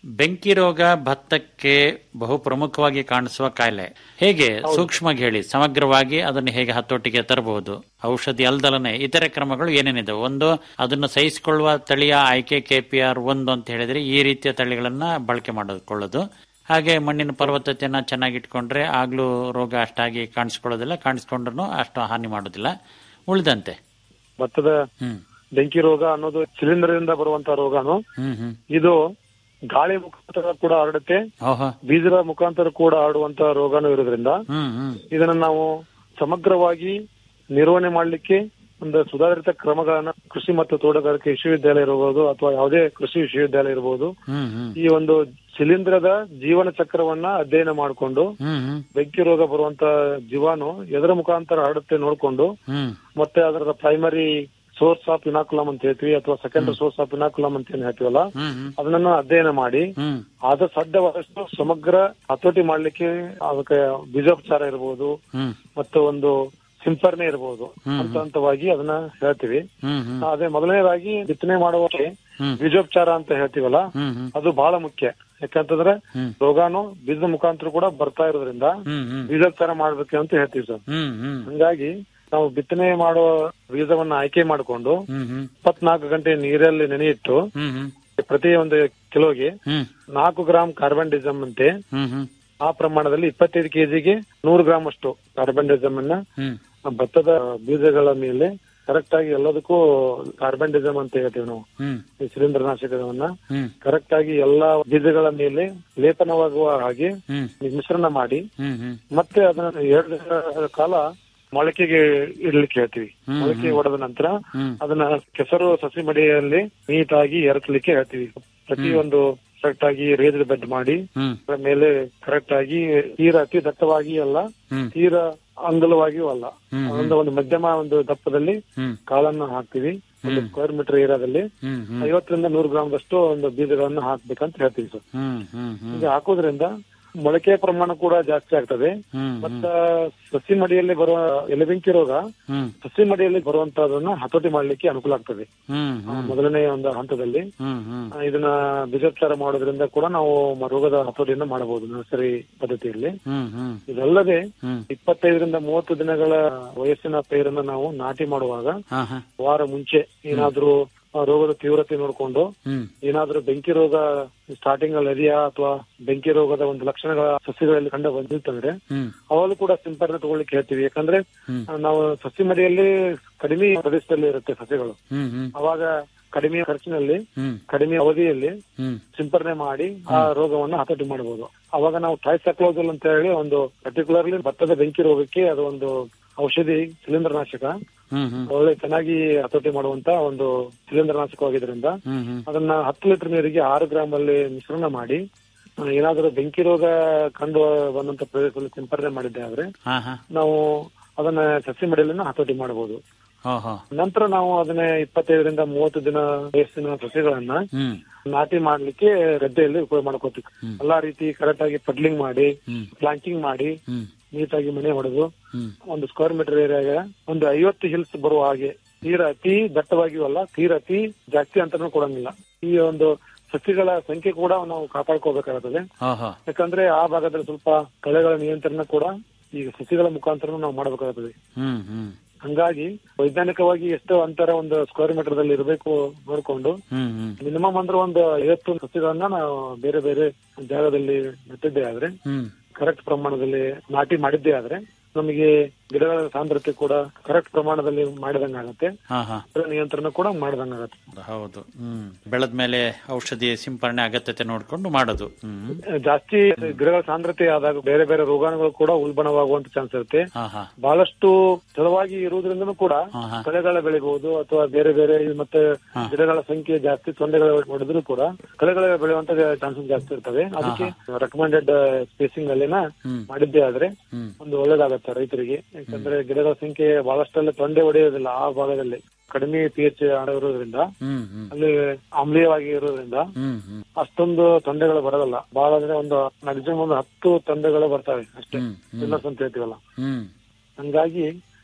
ಬೆಂಕಿ ರೋಗ ಭತ್ತಕ್ಕೆ ಬಹು ಪ್ರಮುಖವಾಗಿ ಕಾಣಿಸುವ ಕಾಯಿಲೆ ಹೇಗೆ ಸೂಕ್ಷ್ಮವಾಗಿ ಹೇಳಿ ಸಮಗ್ರವಾಗಿ ಅದನ್ನು ಹೇಗೆ ಹತೋಟಿಗೆ ತರಬಹುದು ಔಷಧಿ ಅಲ್ದಲನೆ ಇತರೆ ಕ್ರಮಗಳು ಏನೇನಿದೆ ಒಂದು ಅದನ್ನು ಸಹಿಸಿಕೊಳ್ಳುವ ತಳಿಯ ಆಯ್ಕೆ ಕೆಪಿಆರ್ ಒಂದು ಅಂತ ಹೇಳಿದ್ರೆ ಈ ರೀತಿಯ ತಳಿಗಳನ್ನ ಬಳಕೆ ಮಾಡಿಕೊಳ್ಳೋದು ಹಾಗೆ ಮಣ್ಣಿನ ಫಲವತ್ತತೆಯನ್ನ ಚೆನ್ನಾಗಿಟ್ಕೊಂಡ್ರೆ ಆಗ್ಲೂ ರೋಗ ಅಷ್ಟಾಗಿ ಕಾಣಿಸ್ಕೊಳ್ಳೋದಿಲ್ಲ ಕಾಣಿಸ್ಕೊಂಡ್ರು ಅಷ್ಟು ಹಾನಿ ಮಾಡೋದಿಲ್ಲ ಉಳಿದಂತೆ ಭತ್ತದ ಹ್ಮ್ ಬೆಂಕಿ ರೋಗ ಅನ್ನೋದು ಶಿಲೀಂಧ್ರದಿಂದ ಬರುವಂತ ರೋಗನು ಹ್ಮ್ ಹ್ಮ್ ಇದು ಗಾಳಿ ಮುಖಾಂತರ ಕೂಡ ಹರಡುತ್ತೆ ಓಹೋ ಬೀಜದ ಮುಖಾಂತರ ಕೂಡ ಹರಡುವಂತ ರೋಗನು ಇರೋದ್ರಿಂದ ಹ್ಮ್ ಹ್ಮ್ ಇದನ್ನ ನಾವು ಸಮಗ್ರವಾಗಿ ನಿರ್ವಹಣೆ ಮಾಡಲಿಕ್ಕೆ ಒಂದು ಸುಧಾರಿತ ಕ್ರಮಗಳನ್ನ ಕೃಷಿ ಮತ್ತು ತೋಟಗಾರಿಕೆ ವಿಶ್ವವಿದ್ಯಾಲಯ ಇರಬಹುದು ಅಥವಾ ಯಾವುದೇ ಕೃಷಿ ವಿಶ್ವವಿದ್ಯಾಲಯ ಇರಬಹುದು ಹ್ಮ್ ಹ್ಮ್ ಈ ಒಂದು ಶಿಲೀಂಧ್ರದ ಜೀವನ ಚಕ್ರವನ್ನ ಅಧ್ಯಯನ ಮಾಡಿಕೊಂಡು ಹ್ಮ್ ಹ್ಮ್ ಬೆಂಕಿ ರೋಗ ಬರುವಂತ ಜೀವಾಣು ಎದರ ಮುಖಾಂತರ ಹರಡುತ್ತೆ ನೋಡ್ಕೊಂಡು ಹ್ಮ್ ಮತ್ತೆ ಅದರ ಪ್ರೈಮರಿ ಸೋರ್ಸ್ ಆಫ್ ಇನಾಕುಲಮ್ ಅಂತ ಹೇಳ್ತೀವಿ ಅಥವಾ ಸೆಕೆಂಡರಿ ಸೋರ್ಸ್ ಆಫ್ ಇನಾಕುಲಮ್ ಅಂತ ಏನ್ ಹೇಳ್ತೀವಲ್ಲ ಹ್ಮ್ ಹ್ಮ್ ಅದನ್ನ ಅಧ್ಯಯನ ಮಾಡಿ ಹ್ಮ್ ಆದ ಸಾಧ್ಯವಾದಷ್ಟು ಸಮಗ್ರ ಹತೋಟಿ ಮಾಡ್ಲಿಕ್ಕೆ ಅದಕ್ಕೆ ಬೀಜೋಪಚಾರ ಇರಬಹುದು ಹ್ಮ್ ಮತ್ತು ಒಂದು ಸಿಂಪರಣೆ ಇರಬಹುದು ಹಂತ ಹಂತವಾಗಿ ಅದನ್ನ ಹೇಳ್ತೀವಿ ಹ್ಮ್ ಹ್ಮ್ ಅದೇ ಮೊದಲನೇದಾಗಿ ಬಿತ್ತನೆ ಮಾಡುವಕ್ಕೆ ಹ್ಮ್. ಬೀಜೋಪಚಾರ ಅಂತ ಹೇಳ್ತೀವಲ್ಲ ಹ್ಮ್ ಹ್ಮ್ ಅದು ಬಹಳ ಮುಖ್ಯ ಯಾಕಂತಂದ್ರೆ ಹ್ಮ್. ರೋಗಾನು ಬೀಜದ ಮುಖಾಂತರ ಕೂಡ ಬರ್ತಾ ಇರೋದ್ರಿಂದ ಹ್ಮ್ ಹ್ಮ್ ಬೀಜೋಪಚಾರ ಮಾಡ್ಬೇಕು ಅಂತ ಹೇಳ್ತೀವಿ ಸರ್ ಹ್ಮ್ ಹ್ಮ್ ಹಂಗಾಗಿ ನಾವು ಬಿತ್ತನೆ ಮಾಡುವ ಬೀಜವನ್ನ ಆಯ್ಕೆ ಮಾಡಿಕೊಂಡು ಹ್ಮ್ ಹ್ಮ್ ಇಪ್ಪತ್ನಾಲ್ಕು ಗಂಟೆ ನೀರಲ್ಲಿ ನೆನೆಯಿಟ್ಟು ಹ್ಮ್ ಹ್ಮ್ ಪ್ರತಿ ಒಂದು ಕಿಲೋಗೆ ಹ್ಮ್ ನಾಲ್ಕು ಗ್ರಾಂ ಕಾರ್ಬನ್ ಡಿಸಮ್ ಅಂತೆ ಹ್ಮ್ ಹ್ಮ್ ಆ ಪ್ರಮಾಣದಲ್ಲಿ ಇಪ್ಪತ್ತೈದು ಕೆಜಿಗೆ ನೂರು ಗ್ರಾಂ ಅಷ್ಟು ಕಾರ್ಬನ್ ಡಿಸಮ್ ಅನ್ನ ಹ್ಮ್ ಆ ಭತ್ತದ ಬೀಜಗಳ ಮೇಲೆ ಕರೆಕ್ಟ್ ಆಗಿ ಎಲ್ಲದಕ್ಕೂ ಕಾರ್ಬನ್ ಡಿಸಮ್ ಅಂತ ಹೇಳ್ತೀವಿ ನಾವು ಹ್ಮ್ ಈ ಶಿಲೀಂಧ್ರನಾಶಕವನ್ನ ಹ್ಮ್ ಕರೆಕ್ಟ್ ಆಗಿ ಎಲ್ಲಾ ಬೀಜಗಳ ಮೇಲೆ ಲೇಪನವಾಗುವ ಹಾಗೆ ಹ್ಮ್ ಮಿಶ್ರಣ ಮಾಡಿ ಹ್ಮ್ ಹ್ಮ್ ಮತ್ತೆ ಅದನ್ನ ಎರಡು ದಿನಗಳ ಕಾಲ ಮೊಳಕೆಗೆ ಇಡ್ಲಿಕ್ಕೆ ಹೇಳ್ತೀವಿ ಹ್ಮ್, ಮೊಳಕೆ ಹೊಡೆದ ನಂತರ ಹ್ಮ್. ಅದನ್ನ ಕೆಸರು ಸಸಿ ಮಡಿಯಲ್ಲಿ ನೀಟಾಗಿ ಎರಚಲಿಕ್ಕೆ ಹೇಳ್ತೀವಿ ಪ್ರತಿಯೊಂದು ಕರೆಕ್ಟ್ ಆಗಿ ರೇಜ್ಡ್ ಬೆಡ್ ಮಾಡಿ ಹ್ಮ್ ಅದರ ಮೇಲೆ ಕರೆಕ್ಟ್ ಆಗಿ ತೀರಾ ಅತಿ ದಟ್ಟವಾಗಿ ಅಲ್ಲ ಹ್ಮ್ ತೀರಾ ಅಂಗಲವಾಗಿಯೂ ಅಲ್ಲ ಹ್ಮ್, ಒಂದು ಒಂದು ಮಧ್ಯಮ ಒಂದು ದಪ್ಪದಲ್ಲಿ ಹ್ಮ್ ಕಾಳನ್ನು ಹಾಕ್ತಿವಿ ಒಂದು ಸ್ಕ್ವೇರ್ ಮೀಟರ್ ಏರಿಯಾದಲ್ಲಿ ಹ್ಮ್ ಹ್ಮ್ ಐವತ್ತರಿಂದ ನೂರು ಗ್ರಾಮ್ದಷ್ಟು ಒಂದು ಬೀಜಗಳನ್ನ ಹಾಕ್ಬೇಕಂತ ಹೇಳ್ತೀವಿ ಸರ್ ಹ್ಮ್ ಹ್ಮ್ ಹ್ಮ್ ಇದು ಹಾಕೋದ್ರಿಂದ ಮೊಳಕೆ ಪ್ರಮಾಣ ಕೂಡ ಜಾಸ್ತಿ ಆಗ್ತದೆ ಹ್ಮ್ ಮತ್ತ ಸಸಿ ಮಡಿಯಲ್ಲಿ ಬರುವ ಎಲೆಬೆಂಕಿ ರೋಗ ಹ್ಮ್ ಸಸಿ ಮಡಿಯಲ್ಲಿ ಬರುವಂತದನ್ನ ಹತೋಟಿ ಮಾಡ್ಲಿಕ್ಕೆ ಅನುಕೂಲ ಆಗ್ತದೆ ಹ್ಮ್ ಆ, ಹ್ಮ್ ಮೊದಲನೇ ಒಂದು ಹಂತದಲ್ಲಿ ಹ್ಮ್ ಹ್ಮ್ ಆ, ಇದನ್ನ ಬೀಜೋಪಚಾರ ಮಾಡೋದ್ರಿಂದ ಕೂಡ ನಾವು ಮ- ರೋಗದ ಹತೋಟಿಯನ್ನ ಮಾಡಬಹುದು ನರ್ಸರಿ ಪದ್ಧತಿಯಲ್ಲಿ ಹ್ಮ್ ಹ್ಮ್ ಇದಲ್ಲದೆ ಹ್ಮ್ ಇಪ್ಪತ್ತೈದರಿಂದ ಮೂವತ್ತು ದಿನಗಳ ವಯಸ್ಸಿನ ಪೈರನ್ನ ನಾವು ನಾಟಿ ಮಾಡುವಾಗ ಹಾ ಹಾ ವಾರ ಮುಂಚೆ ಏನಾದ್ರೂ ಆ, ರೋಗದ ತೀವ್ರತೆ ನೋಡ್ಕೊಂಡು ಹ್ಮ್ ಏನಾದ್ರೂ ಬೆಂಕಿ ರೋಗ ಸ್ಟಾರ್ಟಿಂಗ್ ಅಲ್ಲಿ ಇದೆಯಾ ಅಥವಾ ಬೆಂಕಿ ರೋಗದ ಒಂದು ಲಕ್ಷಣಗಳ ಸಸ್ಯಗಳಲ್ಲಿ ಕಂಡು ಬಂದಿತ್ತಂದ್ರೆ ಹ್ಮ್ ಅವಾಗಲೂ ಕೂಡ ಸಿಂಪರಣೆ ತಗೊಳ್ಳಿಕ್ಕೆ ಹೇಳ್ತೀವಿ ಯಾಕಂದ್ರೆ ಹ್ಮ್. ಆ, ನಾವು ಸಸಿ ಮಡಿಯಲ್ಲಿ ಕಡಿಮೆ ಪ್ರದೇಶದಲ್ಲಿ ಇರುತ್ತೆ ಸಸ್ಯಗಳು ಹ್ಮ್ ಹ್ಮ್ ಅವಾಗ ಕಡಿಮೆ ಖರ್ಚಿನಲ್ಲಿ ಹ್ಮ್ ಕಡಿಮೆ ಅವಧಿಯಲ್ಲಿ ಹ್ಮ್ ಸಿಂಪರಣೆ ಮಾಡಿ ಆ ರೋಗವನ್ನು ಹತೋಟಿ ಮಾಡಬಹುದು ಅವಾಗ ನಾವು ಟ್ರೈಸೈಕ್ಲೋಸಲ್ ಅಂತ ಹೇಳಿ ಒಂದು ಪರ್ಟಿಕ್ಯುಲರ್ಲಿ ಭತ್ತದ ಬೆಂಕಿ ರೋಗಕ್ಕೆ ಅದು ಒಂದು ಔಷಧಿ ಶಿಲೀಂಧ್ರನಾಶಕ ಹ್ಮ್ ಹ್ಮ್ ಒಳ್ಳೆ ಚೆನ್ನಾಗಿ ಹತೋಟಿ ಮಾಡುವಂತ ಒಂದು ಶಿಲೀಂಧ್ರನಾಶಕವಾಗಿದ್ರಿಂದ ಹ್ಮ್ ಹ್ಮ್ ಅದನ್ನ ಹತ್ತು ಲೀಟರ್ ನೀರಿಗೆ ಆರು ಗ್ರಾಮ್ ಅಲ್ಲಿ ಮಿಶ್ರಣ ಮಾಡಿ ಆ, ಏನಾದರೂ ಬೆಂಕಿ ರೋಗ ಕಂಡು ಬಂದಂತ ಪ್ರದೇಶದಲ್ಲಿ ಸಿಂಪರಣೆ ಮಾಡಿದ್ದೆ ಆದ್ರೆ ಹಾ ಹಾ ನಾವು ಅದನ್ನ ಸಸಿ ಮಡಿಯಲ್ಲಿನ ಹತೋಟಿ ಮಾಡಬಹುದು ಹೋ ಹೋ ನಂತರ ನಾವು ಅದನ್ನ ಇಪ್ಪತ್ತೈದರಿಂದ ಮೂವತ್ತು ದಿನ ವಯಸ್ಸಿನ ಸಸಿಗಳನ್ನ ಹ್ಮ್ ನಾಟಿ ಮಾಡ್ಲಿಕ್ಕೆ ಗದ್ದೆಯಲ್ಲಿ ಉಪಯೋಗ ಮಾಡ್ಕೋತೀವಿ ಹ್ಮ್. ಎಲ್ಲಾ ರೀತಿ ಕರೆಕ್ಟ್ ಆಗಿ ಪಡ್ಲಿಂಗ್ ಮಾಡಿ ಹ್ಮ್ ಪ್ಲಾಂಟಿಂಗ್ ಮಾಡಿ ಹ್ಮ್ ನೀಟಾಗಿ ಮನೆ ಹೊಡೆದು ಹ್ಮ್ ಒಂದು ಸ್ಕ್ವೇರ್ ಮೀಟರ್ ಏರಿಯಾಗ ಒಂದು ಐವತ್ತು ಹಿಲ್ಸ್ ಬರುವ ಹಾಗೆ ತೀರಾ ಅತಿ ದಟ್ಟವಾಗಿಯೂ ಅಲ್ಲ ತೀರಾ ಅತಿ ಜಾಸ್ತಿ ಅಂತನೂ ಕೊಡಂಗಿಲ್ಲ ಈ ಒಂದು ಸಸಿಗಳ ಸಂಖ್ಯೆ ಕೂಡ ನಾವು ಕಾಪಾಡ್ಕೋಬೇಕಾಗುತ್ತದೆ ಹೋ ಹೋ ಯಾಕಂದ್ರೆ ಆ ಭಾಗದಲ್ಲಿ ಸ್ವಲ್ಪ ಕಳೆಗಳ ನಿಯಂತ್ರಣ ಕೂಡ ಈ ಸಸಿಗಳ ಮುಖಾಂತರ ನಾವು ಮಾಡಬೇಕಾಗುತ್ತದೆ ಹ್ಮ್ ಹ್ಮ್ ಹಂಗಾಗಿ ವೈಜ್ಞಾನಿಕವಾಗಿ ಎಷ್ಟು ಅಂತರ ಒಂದು ಸ್ಕ್ವೇರ್ ಮೀಟರ್ ದಲ್ಲಿ ಇರಬೇಕು ನೋಡ್ಕೊಂಡು ಹ್ಮ್ ಹ್ಮ್ ಮಿನಿಮಮ್ ಅಂದ್ರೆ ಒಂದು ಐವತ್ತು ಸಸಿಗಳನ್ನ ನಾವು ಬೇರೆ ಬೇರೆ ಜಾಗದಲ್ಲಿ ನೆಟ್ಟಿದ್ದೇ ಆದ್ರೆ ಹ್ಮ್ ಕರೆಕ್ಟ್ ಪ್ರಮಾಣದಲ್ಲಿ ನಾಟಿ ಮಾಡಿದ್ದೇ ಆದ್ರೆ ನಮಗೆ ಗಿಡಗಳ ಸಾಂದ್ರತೆ ಕೂಡ ಕರೆಕ್ಟ್ ಪ್ರಮಾಣದಲ್ಲಿ ಮಾಡಿದಂಗಾಗತ್ತೆ ಹಾ ಹಾ ಅದರ ನಿಯಂತ್ರಣ ಕೂಡ ಮಾಡಿದಂಗಾಗತ್ತೆ ಹೌದು ಹ್ಮ್ ಬೆಳೆದ ಮೇಲೆ ಔಷಧಿ ಸಿಂಪರಣೆ ಅಗತ್ಯತೆ ನೋಡ್ಕೊಂಡು ಮಾಡೋದು ಹ್ಮ್ ಜಾಸ್ತಿ ಗಿಡಗಳ ಸಾಂದ್ರತೆ ಆದಾಗ ಬೇರೆ ಬೇರೆ ರೋಗಾಣುಗಳು ಕೂಡ ಉಲ್ಬಣವಾಗುವಂತ ಚಾನ್ಸ್ ಇರುತ್ತೆ ಹಾ ಹಾ ಬಹಳಷ್ಟು ತೆಳುವಾಗಿ ಇರುವುದರಿಂದನೂ ಕೂಡ ಹಾ, ಹಾ. ಕಳೆಗಳ ಬೆಳಿಬಹುದು ಅಥವಾ ಬೇರೆ ಬೇರೆ ಈ ಮತ್ತೆ ಹಾ. ಗಿಡಗಳ ಸಂಖ್ಯೆ ಜಾಸ್ತಿ ತೊಂದರೆಗಳು ಹೊಡೆದ್ರು ಕೂಡ ಕಳೆಗಳ ಬೆಳೆಯುವಂತ ಚಾನ್ಸಸ್ ಜಾಸ್ತಿ ಇರ್ತವೆ ಅದಕ್ಕೆ ರೆಕಮೆಂಡೆಡ್ ಸ್ಪೇಸಿಂಗ್ ಅಲ್ಲಿನ ಹ್ಮ್. ಮಾಡಿದ್ದೇ ಆದ್ರೆ ಹ್ಮ್ ಒಂದು ಒಳ್ಳೇದಾಗತ್ತೆ ರೈತರಿಗೆ ಯಾಕಂದ್ರೆ ಗಿಡಗಳ ಸಂಖ್ಯೆ ಬಹಳಷ್ಟೆಲ್ಲ ತೊಂಡೆ ಹೊಡೆಯೋದಿಲ್ಲ ಆ ಭಾಗದಲ್ಲಿ ಕಡಿಮೆ ಪಿ ಎಚ್ ಇರೋದ್ರಿಂದ ಹ್ಮ್ ಹ್ಮ್ ಅಲ್ಲಿ ಆಮ್ಲೀಯವಾಗಿ ಇರೋದ್ರಿಂದ ಹ್ಮ್ ಹ್ಮ್ ಅಷ್ಟೊಂದು ತೊಂಡೆಗಳು ಬರೋದಿಲ್ಲ ಬಹಳ ಅಂದ್ರೆ ಒಂದು ಮ್ಯಾಕ್ಸಿಮಮ್ ಒಂದು ಹತ್ತು ತೊಂಡೆಗಳು ಬರ್ತವೆ ಅಷ್ಟೇ ಹ್ಮ್ ಹ್ಮ್ ಚಿಲ್ಲರ್ಸ್ ಅಂತ ಹೇಳ್ತೀವಲ್ಲ ಹ್ಮ್ ಹಂಗಾಗಿ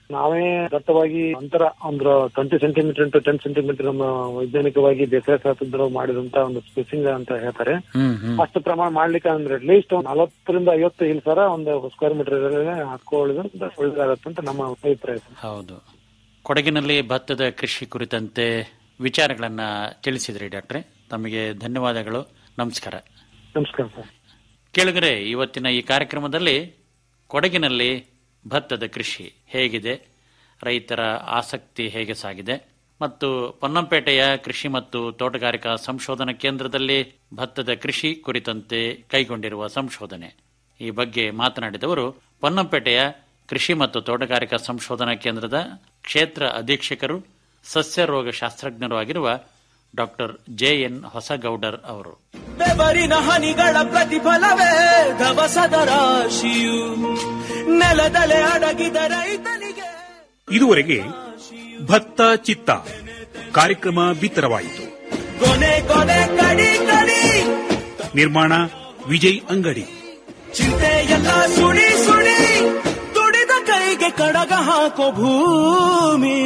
ನಾವೇ ದಟ್ಟವಾಗಿ ಅಂತರ ಒಂದು twenty centimetre into ten centimetre ನಮ್ಮ ವೈಜ್ಞಾನಿಕವಾಗಿ ಬೇಸಾಯ ಶಾಸ್ತ್ರಜ್ಞರು ಮಾಡಿದಂತ ಒಂದು ಸ್ಪೇಸಿಂಗ್ ಅಂತ ಹೇಳ್ತಾರೆ ಹ್ಮ್ ಹ್ಮ್ ಅಷ್ಟು ಪ್ರಮಾಣ ಮಾಡ್ಲಿಕ್ಕೆ ಅಂದ್ರೆ ಅಟ್ಲೀಸ್ಟ್ ಒಂದು ನಲವತ್ತರಿಂದ ಐವತ್ತು ಇಲ್ಲ ಸರ ಒಂದು ಸ್ಕ್ವೇರ್ ಮೀಟರ್ ಹಾಕೊಳ್ಳೋದು ಒಳ್ಳೇದಾಗತ್ತೆ ಅಂತ ನಮ್ಮ ಅಭಿಪ್ರಾಯ ಸರ್. ಹೌದು ಕೊಡಗಿನಲ್ಲಿ ಭತ್ತದ ಕೃಷಿ ಕುರಿತಂತೆ ವಿಚಾರಗಳನ್ನ ತಿಳಿಸಿದ್ರಿ ಡಾಕ್ಟ್ರೆ ತಮಗೆ ಧನ್ಯವಾದಗಳು ನಮಸ್ಕಾರ ನಮಸ್ಕಾರ ಸರ್ ಕೇಳಿದರೆ ಇವತ್ತಿನ ಈ ಕಾರ್ಯಕ್ರಮದಲ್ಲಿ ಕೊಡಗಿನಲ್ಲಿ ಭತ್ತದ ಕೃಷಿ ಹೇಗಿದೆ ರೈತರ ಆಸಕ್ತಿ ಹೇಗೆ ಸಾಗಿದೆ ಮತ್ತು ಪೊನ್ನಂಪೇಟೆಯ ಕೃಷಿ ಮತ್ತು ತೋಟಗಾರಿಕಾ ಸಂಶೋಧನಾ ಕೇಂದ್ರದಲ್ಲಿ ಭತ್ತದ ಕೃಷಿ ಕುರಿತಂತೆ ಕೈಗೊಂಡಿರುವ ಸಂಶೋಧನೆ ಈ ಬಗ್ಗೆ ಮಾತನಾಡಿದವರು ಪೊನ್ನಂಪೇಟೆಯ ಕೃಷಿ ಮತ್ತು ತೋಟಗಾರಿಕಾ ಸಂಶೋಧನಾ ಕೇಂದ್ರದ ಕ್ಷೇತ್ರ ಅಧೀಕ್ಷಕರು ಸಸ್ಯ ರೋಗ ಶಾಸ್ತ್ರಜ್ಞರು ಆಗಿರುವ ಡಾಕ್ಟರ್ ಜೆ ಎನ್ ಹೊಸಗೌಡರ್ ಅವರು ಬೆವರಿನ ಹನಿಗಳ ಪ್ರತಿಫಲವೇ ಧವಸದ ರಾಶಿಯು ನೆಲದಲೆ ಅಡಗಿದ ರೈತನಿಗೆ ಇದುವರೆಗೆ ಭತ್ತ ಚಿತ್ತ ಕಾರ್ಯಕ್ರಮ ಬಿತ್ತರವಾಯಿತು ಕೊನೆ ಕೊನೆ ಕಡಿ ಕಡಿ ನಿರ್ಮಾಣ ವಿಜಯ್ ಅಂಗಡಿ ಚಿಂತೆ ಎಲ್ಲ ಸುಳಿ ಸುಳಿ ದುಡಿದ ಕೈಗೆ ಕಡಗ ಹಾಕೋ ಭೂಮಿ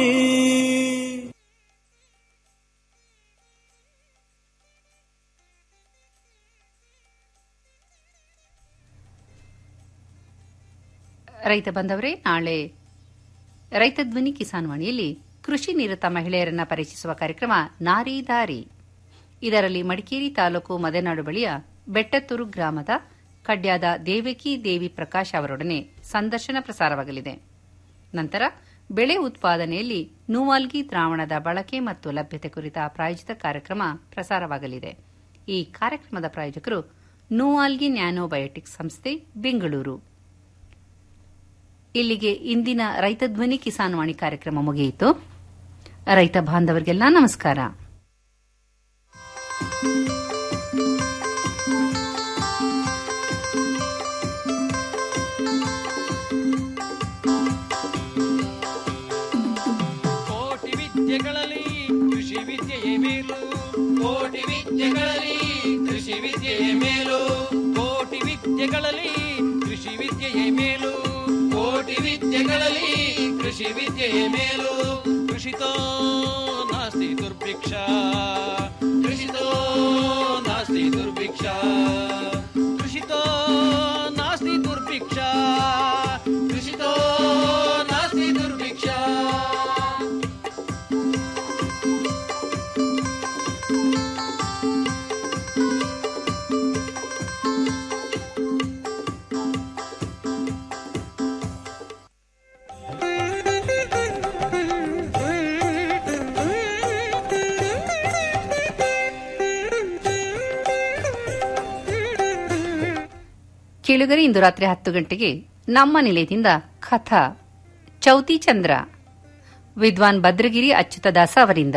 ರೈತ ಬಂದವರೇ ನಾಳೆ ರೈತ ಧ್ವನಿ ಕಿಸಾನ್ ವಾಣಿಯಲ್ಲಿ ಕೃಷಿ ನಿರತ ಮಹಿಳೆಯರನ್ನ ಪರಿಚಯಿಸುವ ಕಾರ್ಯಕ್ರಮ ನಾರಿ ದಾರಿ ಇದರಲ್ಲಿ ಮಡಿಕೇರಿ ತಾಲೂಕು ಮದೆನಾಡು ಬಳಿಯ ಬೆಟ್ಟತ್ತೂರು ಗ್ರಾಮದ ಕಡ್ಯಾದ ದೇವಕಿ ದೇವಿ ಪ್ರಕಾಶ್ ಅವರೊಡನೆ ಸಂದರ್ಶನ ಪ್ರಸಾರವಾಗಲಿದೆ ನಂತರ ಬೆಳೆ ಉತ್ಪಾದನೆಯಲ್ಲಿ ನೂವಾಲ್ಗಿ ದ್ರಾವಣದ ಬಳಕೆ ಮತ್ತು ಲಭ್ಯತೆ ಕುರಿತ ಪ್ರಾಯೋಜಿತ ಕಾರ್ಯಕ್ರಮ ಪ್ರಸಾರವಾಗಲಿದೆ ಈ ಕಾರ್ಯಕ್ರಮದ ಪ್ರಾಯೋಜಕರು ನೂವಾಲ್ಗಿ ನ್ಯಾನೋಬಯೋಟಿಕ್ಸ್ ಸಂಸ್ಥೆ ಬೆಂಗಳೂರು ಇಲ್ಲಿಗೆ ಇಂದಿನ ರೈತ ಧ್ವನಿ ಕಿಸಾನ್ ವಾಣಿ ಕಾರ್ಯಕ್ರಮ ಮುಗಿಯಿತು ರೈತ ಬಾಂಧವರಿಗೆಲ್ಲ ನಮಸ್ಕಾರ ಕೋಟಿ ವಿದ್ಯೆಗಳಲ್ಲಿ ಕೃಷಿ ವಿದ್ಯೆಯೇ ಮೇಲು ಕೋಟಿ ವಿದ್ಯೆಗಳಲ್ಲಿ ಕೃಷಿ ವಿದ್ಯೆಯೇ ಮೇಲು ಕೋಟಿ ವಿದ್ಯೆಗಳಲ್ಲಿ ಕೃಷಿ ವಿದ್ಯೆಯೇ ಮೇಲು ಕೋಟಿ ವಿದ್ಯೆಗಳಲ್ಲಿ ಕೃಷಿ ವಿದ್ಯೆಯೇ ಮೇಲು ಕೃಷಿತೋ ನಾಸ್ತಿ ದುರ್ಭಿಕ್ಷ ಕೃಷಿತೋ ನಾಸ್ತಿ ದುರ್ಭಿಕ್ಷ ಕೃಷಿತೋ ನಾಸ್ತಿ ದುರ್ಭಿಕ್ಷ ಕೃಷಿತೋ ನಾಸ್ತಿ ದುರ್ಭಿಕ್ಷ ಕೇಳುಗರೆ ಇಂದು ರಾತ್ರಿ ಹತ್ತು ಗಂಟೆಗೆ ನಮ್ಮ ನಿಲಯದಿಂದ ಕಥಾ ಚೌತಿ ಚಂದ್ರ ವಿದ್ವಾನ್ ಭದ್ರಗಿರಿ ಅಚ್ಯುತದಾಸ ಅವರಿಂದ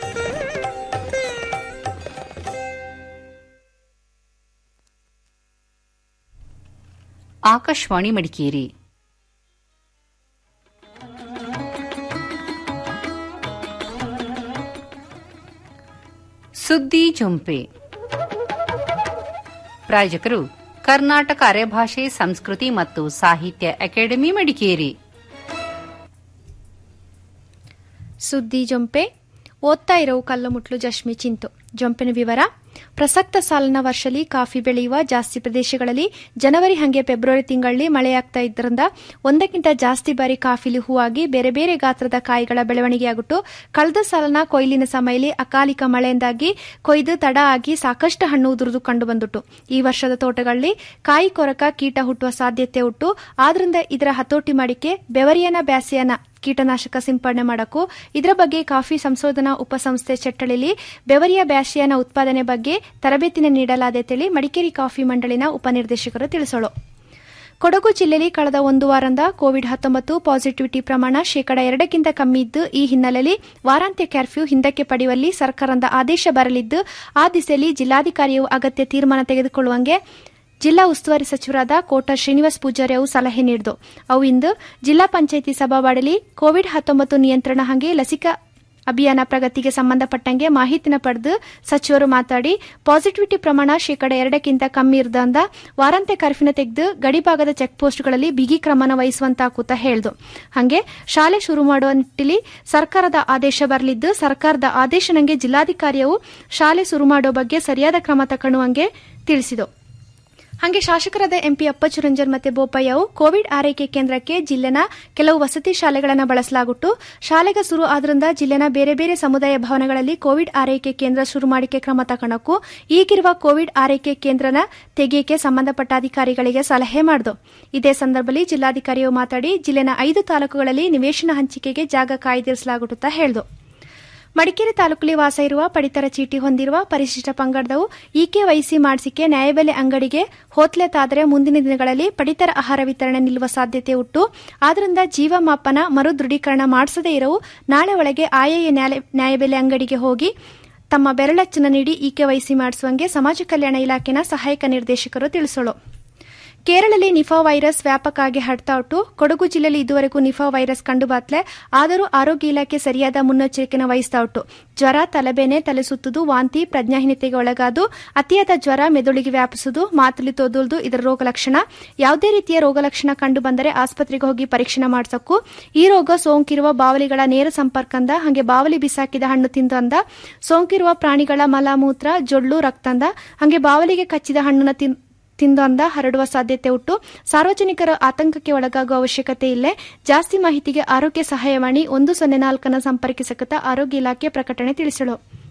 ಆಕಾಶವಾಣಿ ಮಡಿಕೇರಿ ಸುದ್ದಿ ಜೊಂಪೆ ಪ್ರಾಯೋಜಕರು ಕರ್ನಾಟಕ ಅರೆಭಾಷೆ ಸಂಸ್ಕೃತಿ ಮತ್ತು ಸಾಹಿತ್ಯ ಅಕಾಡೆಮಿ ಮಡಿಕೇರಿ ಸುದ್ದಿ ಜೊಂಪೆ ಓದ್ತಾ ಇರೋ ಕಲ್ಲುಮುಟ್ಲು ಜಶ್ಮಿ ಚಿಂತು ಜೊಂಪಿನ ವಿವರ ಪ್ರಸಕ್ತ ಸಾಲಿನ ವರ್ಷಲಿ ಕಾಫಿ ಬೆಳೆಯುವ ಜಾಸ್ತಿ ಪ್ರದೇಶಗಳಲ್ಲಿ ಜನವರಿ ಹಂಗೆ ಫೆಬ್ರವರಿ ತಿಂಗಳಲ್ಲಿ ಮಳೆಯಾಗ್ತಾ ಇದ್ದರಿಂದ ಒಂದಕ್ಕಿಂತ ಜಾಸ್ತಿ ಬಾರಿ ಕಾಫಿಲಿ ಹೂವಾಗಿ ಬೇರೆ ಬೇರೆ ಗಾತ್ರದ ಕಾಯಿಗಳ ಬೆಳವಣಿಗೆಯಾಗುಟ್ಟು ಕಳೆದ ಸಾಲಿನ ಕೊಯ್ಲಿನ ಸಮಯದಲ್ಲಿ ಅಕಾಲಿಕ ಮಳೆಯಿಂದಾಗಿ ಕೊಯ್ದು ತಡ ಆಗಿ ಸಾಕಷ್ಟು ಹಣ್ಣು ಉದುರುದು ಕಂಡುಬಂದುಟ್ಟು ಈ ವರ್ಷದ ತೋಟಗಳಲ್ಲಿ ಕಾಯಿ ಕೊರಕ ಕೀಟ ಹುಟ್ಟುವ ಸಾಧ್ಯತೆ ಉಂಟು ಆದ್ರಿಂದ ಇದರ ಹತೋಟಿ ಮಾಡಿಕೆ ಬೆವರಿಯನ ಬ್ಯಾಸಿಯನ ಕೀಟನಾಶಕ ಸಿಂಪಡಣೆ ಮಾಡಕ್ಕೂ ಇದರ ಬಗ್ಗೆ ಕಾಫಿ ಸಂಶೋಧನಾ ಉಪಸಂಸ್ಥೆ ಚಟ್ಟಳಿಲಿ ಬೆವರಿಯ ಬ್ಯಾಸಿಯನ ಉತ್ಪಾದನೆ ಬಗ್ಗೆ ತರಬೇತಿನ ನೀಡಲಾದೆ ತಿಳಿ ಮಡಿಕೇರಿ ಕಾಫಿ ಮಂಡಳಿನ ಉಪನಿರ್ದೇಶಕರು ತಿಳಿಸೋಳು ಕೊಡಗು ಜಿಲ್ಲೆಯಲ್ಲಿ ಕಳೆದ ಒಂದು ವಾರದಿಂದ ಕೋವಿಡ್ ಹತ್ತೊಂಬತ್ತು ಪಾಸಿಟಿವಿಟಿ ಪ್ರಮಾಣ ಶೇಕಡ ಎರಡಕ್ಕಿಂತ ಕಮ್ಮಿ ಇದ್ದು ಈ ಹಿನ್ನೆಲೆಯಲ್ಲಿ ವಾರಾಂತ್ಯ ಕರ್ಫ್ಯೂ ಹಿಂದಕ್ಕೆ ಪಡೆಯುವಲ್ಲಿ ಸರ್ಕಾರದ ಆದೇಶ ಬರಲಿದ್ದು ಆ ದಿಸೆಯಲ್ಲಿ ಜಿಲ್ಲಾಧಿಕಾರಿಯು ಅಗತ್ಯ ತೀರ್ಮಾನ ತೆಗೆದುಕೊಳ್ಳುವಂಗೆ ಜಿಲ್ಲಾ ಉಸ್ತುವಾರಿ ಸಚಿವರಾದ ಕೋಟ ಶ್ರೀನಿವಾಸ್ ಪೂಜಾರಿ ಅವು ಸಲಹೆ ನೀಡಿದ್ದು ಅವು ಇಂದು ಜಿಲ್ಲಾ ಪಂಚಾಯಿತಿ ಸಭಾವಾಡಲಿ ಕೋವಿಡ್ ಹತ್ತೊಂಬತ್ತು ನಿಯಂತ್ರಣ ಹಂಗೆ ಲಸಿಕಾ ಅಭಿಯಾನ ಪ್ರಗತಿಗೆ ಸಂಬಂಧಪಟ್ಟಂಗೆ ಮಾಹಿತಿನ ಪಡೆದು ಸಚಿವರು ಮಾತಾಡಿ ಪಾಸಿಟಿವಿಟಿ ಪ್ರಮಾಣ ಶೇಕಡ ಎರಡಕ್ಕಿಂತ ಕಮ್ಮಿ ಇರದಂದ ವಾರಾಂತ್ಯ ಕರ್ಫ್ಯೂನ ತೆಗೆದು ಗಡಿಭಾಗದ ಚೆಕ್ ಪೋಸ್ಟ್ಗಳಲ್ಲಿ ಬಿಗಿ ಕ್ರಮನ ವಹಿಸುವಂತಾಕೂತ ಹೇಳ್ದು ಹಾಗೆ ಶಾಲೆ ಶುರು ಮಾಡುವ ನಿಟ್ಟಿನಲ್ಲಿ ಸರ್ಕಾರದ ಆದೇಶ ಬರಲಿದ್ದು ಸರ್ಕಾರದ ಆದೇಶನಂಗೆ ಜಿಲ್ಲಾಧಿಕಾರಿಯು ಶಾಲೆ ಶುರು ಮಾಡೋ ಬಗ್ಗೆ ಸರಿಯಾದ ಕ್ರಮ ತಗೊಳ್ಳುವಂಗೆ ತಿಳಿಸಿತು ಹಾಗೆ ಶಾಸಕರಾದ ಎಂಪಿ ಅಪ್ಪಚ್ಚು ರಂಜನ್ ಮತ್ತೆ ಬೋಪಯ್ಯವು ಕೋವಿಡ್ ಆರೈಕೆ ಕೇಂದ್ರಕ್ಕೆ ಜಿಲ್ಲೆನ ಕೆಲವು ವಸತಿ ಶಾಲೆಗಳನ್ನು ಬಳಸಲಾಗುಟ್ಟು ಶಾಲೆಗೆ ಶುರು ಆದ್ರಿಂದ ಜಿಲ್ಲೆನ ಬೇರೆ ಬೇರೆ ಸಮುದಾಯ ಭವನಗಳಲ್ಲಿ ಕೋವಿಡ್ ಆರೈಕೆ ಕೇಂದ್ರ ಶುರು ಮಾಡಿಕೆ ಕ್ರಮ ತಗೊಳಕ್ಕೂ ಈಗಿರುವ ಕೋವಿಡ್ ಆರೈಕೆ ಕೇಂದ್ರನ ತೆಗೆಯಕ್ಕೆ ಸಂಬಂಧಪಟ್ಟ ಅಧಿಕಾರಿಗಳಿಗೆ ಸಲಹೆ ಮಾಡಿದು ಇದೇ ಸಂದರ್ಭದಲ್ಲಿ ಜಿಲ್ಲಾಧಿಕಾರಿಯು ಮಾತಾಡಿ ಜಿಲ್ಲೆನ ಐದು ತಾಲೂಕುಗಳಲ್ಲಿ ನಿವೇಶನ ಹಂಚಿಕೆಗೆ ಜಾಗ ಕಾಯ್ದಿರಿಸಲಾಗುತ್ತಾ ಹೇಳಿದು ಮಡಿಕೇರಿ ತಾಲೂಕಲ್ಲಿ ವಾಸ ಇರುವ ಪಡಿತರ ಚೀಟಿ ಹೊಂದಿರುವ ಪರಿಶಿಷ್ಟ ಪಂಗಡದವು ಈಕೆ ವಹಿಸಿ ಮಾಡಿಸಿಕೆ ನ್ಯಾಯಬೆಲೆ ಅಂಗಡಿಗೆ ಹೋತ್ಲೆತಾದರೆ ಮುಂದಿನ ದಿನಗಳಲ್ಲಿ ಪಡಿತರ ಆಹಾರ ವಿತರಣೆ ನಿಲ್ಲುವ ಸಾಧ್ಯತೆ ಉಂಟು ಆದ್ದರಿಂದ ಜೀವಮಾಪನ ಮರು ದೃಢೀಕರಣ ಮಾಡಿಸದೇ ಇರವು ನಾಳೆ ಒಳಗೆ ಆಯಾ ನ್ಯಾಯಬೆಲೆ ಅಂಗಡಿಗೆ ಹೋಗಿ ತಮ್ಮ ಬೆರಳಚ್ಚನ್ನು ನೀಡಿ ಈಕೆ ವಹಿಸಿ ಮಾಡಿಸುವಂಗೆ ಸಮಾಜ ಕಲ್ಯಾಣ ಇಲಾಖೆನ ಸಹಾಯಕ ನಿರ್ದೇಶಕರು ತಿಳಿಸೋಳು ಕೇರಳದಲ್ಲಿ ನಿಫಾ ವೈರಸ್ ವ್ಯಾಪಕವಾಗಿ ಹರಡ್ತಾ ಉಂಟು ಕೊಡಗು ಜಿಲ್ಲೆಯಲ್ಲಿ ಇದುವರೆಗೂ ನಿಫಾ ವೈರಸ್ ಕಂಡುಬಾತ್ಲೆ ಆದರೂ ಆರೋಗ್ಯ ಇಲಾಖೆ ಸರಿಯಾದ ಮುನ್ನೆಚ್ಚರಿಕೆನ ವಹಿಸ್ತಾ ಉಂಟು ಜ್ವರ ತಲೆಬೇನೆ ತಲೆ ಸುತ್ತುದು ವಾಂತಿ ಪ್ರಜ್ಞಾಹೀನತೆಗೆ ಒಳಗಾದು ಅತಿಯಾದ ಜ್ವರ ಮೆದುಳಿಗೆ ವ್ಯಾಪಿಸುವುದು ಮಾತುಲಿ ತೊದಲ್ದು ಇದರ ರೋಗ ಲಕ್ಷಣ ಯಾವುದೇ ರೀತಿಯ ರೋಗ ಲಕ್ಷಣ ಕಂಡು ಬಂದರೆ ಆಸ್ಪತ್ರೆಗೆ ಹೋಗಿ ಪರೀಕ್ಷೆ ಮಾಡಿಸಕ್ಕೂ ಈ ರೋಗ ಸೋಂಕಿರುವ ಬಾವಲಿಗಳ ನೇರ ಸಂಪರ್ಕಂದ ಹಾಗೆ ಬಾವಲಿ ಬಿಸಾಕಿದ ಹಣ್ಣು ತಿಂದಂದ ಸೋಂಕಿರುವ ಪ್ರಾಣಿಗಳ ಮಲಮೂತ್ರ ಜೊಳ್ಳು ರಕ್ತಂದ ಹಾಗೆ ಬಾವಲಿಗೆ ಕಚ್ಚಿದ ಹಣ್ಣನ್ನು ತಿಂದೊಂದ ಹರಡುವ ಸಾಧ್ಯತೆ ಉಂಟು ಸಾರ್ವಜನಿಕರ ಆತಂಕಕ್ಕೆ ಒಳಗಾಗುವ ಅವಶ್ಯಕತೆ ಇಲ್ಲೇ ಜಾಸ್ತಿ ಮಾಹಿತಿಗೆ ಆರೋಗ್ಯ ಸಹಾಯವಾಣಿ ಒಂದು ಸೊನ್ನೆ ನಾಲ್ಕನ್ನು ಸಂಪರ್ಕಿಸಕತ್ತ ಆರೋಗ್ಯ ಇಲಾಖೆ ಪ್ರಕಟಣೆ ತಿಳಿಸಲು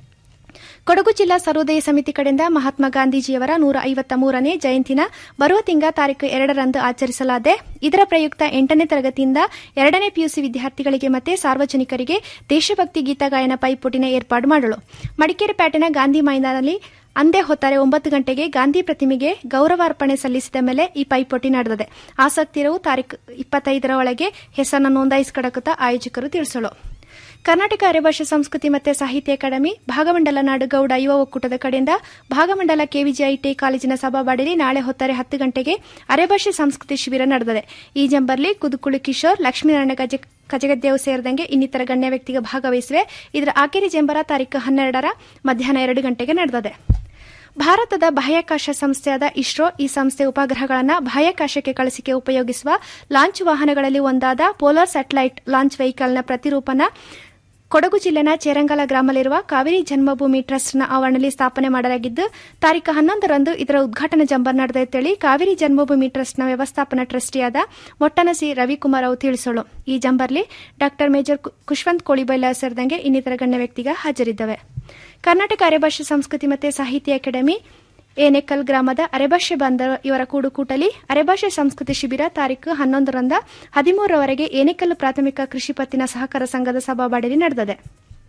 ಕೊಡಗು ಜಿಲ್ಲಾ ಸರ್ವೋದಯ ಸಮಿತಿ ಕಡೆಯಿಂದ ಮಹಾತ್ಮ ಗಾಂಧೀಜಿಯವರ ನೂರ ಐವತ್ತ ಮೂರನೇ ಜಯಂತಿನ ಬರುವ ತಿಂಗ ತಾರೀಕು ಎರಡರಂದು ಆಚರಿಸಲಾದೆ ಇದರ ಪ್ರಯುಕ್ತ ಎಂಟನೇ ತರಗತಿಯಿಂದ ಎರಡನೇ ಪಿಯುಸಿ ವಿದ್ಯಾರ್ಥಿಗಳಿಗೆ ಮತ್ತೆ ಸಾರ್ವಜನಿಕರಿಗೆ ದೇಶಭಕ್ತಿ ಗೀತ ಗಾಯನ ಪೈಪೋಟಿನ ಏರ್ಪಾಡು ಮಾಡಲು ಮಡಿಕೇರಿ ಪೇಟೆನ ಗಾಂಧಿ ಮೈದಾನದಲ್ಲಿ ಅಂದೇ ಹೊತ್ತಾರೆ ಒಂಬತ್ತು ಗಂಟೆಗೆ ಗಾಂಧಿ ಪ್ರತಿಮೆಗೆ ಗೌರವಾರ್ಪಣೆ ಸಲ್ಲಿಸಿದ ಮೇಲೆ ಈ ಪೈಪೋಟಿ ನಡೆದಿದೆ ಆಸಕ್ತಿರವು ತಾರೀಕು ಇಪ್ಪತ್ತೈದರ ಒಳಗೆ ಹೆಸರನ್ನು ನೋಂದಾಯಿಸಿಕೊಡಕುತ್ತಾ ಆಯೋಜಕರು ತಿಳಿಸಲು ಕರ್ನಾಟಕ ಅರೆಭಾಷೆ ಸಂಸ್ಕೃತಿ ಮತ್ತು ಸಾಹಿತ್ಯ ಅಕಾಡೆಮಿ ಭಾಗಮಂಡಲ ನಾಡು ಗೌಡ ಯುವ ಒಕ್ಕೂಟದ ಕಡೆಯಿಂದ ಭಾಗಮಂಡಲ ಕೆವಿಜಿಐಟಿ ಕಾಲೇಜಿನ ಸಭಾಬಾಡಿಲಿ ನಾಳೆ ಹೊತ್ತಾರೆ ಹತ್ತು ಗಂಟೆಗೆ ಅರೆಭಾಷೆ ಸಂಸ್ಕೃತಿ ಶಿಬಿರ ನಡೆದಿದೆ ಈ ಜಂಬರ್ಲಿ ಕುದುಕುಳಿ ಕಿಶೋರ್ ಲಕ್ಷ್ಮೀನಾರಾಯಣ ಗಜ ಕಜಗದ್ದೇವು ಸೇರಿದಂಗೆ ಇನ್ನಿತರ ಗಣ್ಯ ವ್ಯಕ್ತಿಗೆ ಭಾಗವಹಿಸಿವೆ ಇದರ ಆಖರಿ ಜಂಬರ ತಾರೀಕು ಹನ್ನೆರಡರ ಮಧ್ಯಾಹ್ನ ಎರಡು ಗಂಟೆಗೆ ನಡೆದಿದೆ ಭಾರತದ ಬಾಹ್ಯಾಕಾಶ ಸಂಸ್ಥೆಯಾದ ಇಸ್ರೋ ಈ ಸಂಸ್ಥೆ ಉಪಗ್ರಹಗಳನ್ನು ಬಾಹ್ಯಾಕಾಶಕ್ಕೆ ಕಳಿಸಿಕೆ ಉಪಯೋಗಿಸುವ ಲಾಂಚ್ ವಾಹನಗಳಲ್ಲಿ ಒಂದಾದ ಪೋಲಾರ್ ಸ್ಯಾಟಲೈಟ್ ಲಾಂಚ್ ವೆಹಿಕಲ್ನ ಪ್ರತಿರೂಪನ ಕೊಡಗು ಜಿಲ್ಲೆನ ಚೇರಂಗಲ ಗ್ರಾಮದಲ್ಲಿರುವ ಕಾವೇರಿ ಜನ್ಮಭೂಮಿ ಟ್ರಸ್ಟ್ನ ಆವರಣದಲ್ಲಿ ಸ್ಥಾಪನೆ ಮಾಡಲಾಗಿದ್ದು ತಾರೀಕು ಹನ್ನೊಂದರಂದು ಇದರ ಉದ್ಘಾಟನಾ ಜಂಬರ್ ನಡೆದೈತೇಳಿ ಕಾವೇರಿ ಜನ್ಮಭೂಮಿ ಟ್ರಸ್ಟ್ನ ವ್ಯವಸ್ಥಾಪನಾ ಟ್ರಸ್ಟಿಯಾದ ಮೊಟ್ಟನಸಿ ರವಿಕುಮಾರ್ ಅವರು ತಿಳಿಸೋಳು ಈ ಜಂಬರ್ಲಿ ಡಾ ಮೇಜರ್ ಕುಶ್ವಂತ್ ಕೋಳಿಬೈಲ ಸೇರಿದಂಗೆ ಇನ್ನಿತರ ಗಣ್ಯ ವ್ಯಕ್ತಿಗ ಹಾಜರಿದ್ದವೆ ಕರ್ನಾಟಕ ಅರೆಭಾಷೆ ಸಂಸ್ಕೃತಿ ಮತ್ತು ಸಾಹಿತ್ಯ ಅಕಾಡೆಮಿ ಏನೆಕಲ್ ಗ್ರಾಮದ ಅರೆಭಾಷೆ ಬಂದರ್ ಇವರ ಕೂಡುಕೂಟಲಿ ಅರೆಭಾಷೆ ಸಂಸ್ಕೃತಿ ಶಿಬಿರ ತಾರೀಕು ಹನ್ನೊಂದರಿಂದ ಹದಿಮೂರರವರೆಗೆ ಏನೆಕಲ್ ಪ್ರಾಥಮಿಕ ಕೃಷಿ ಪತ್ತಿನ ಸಹಕಾರ ಸಂಘದ ಸಭಾಬಾಡಿಯಲ್ಲಿ ನಡೆದಿದೆ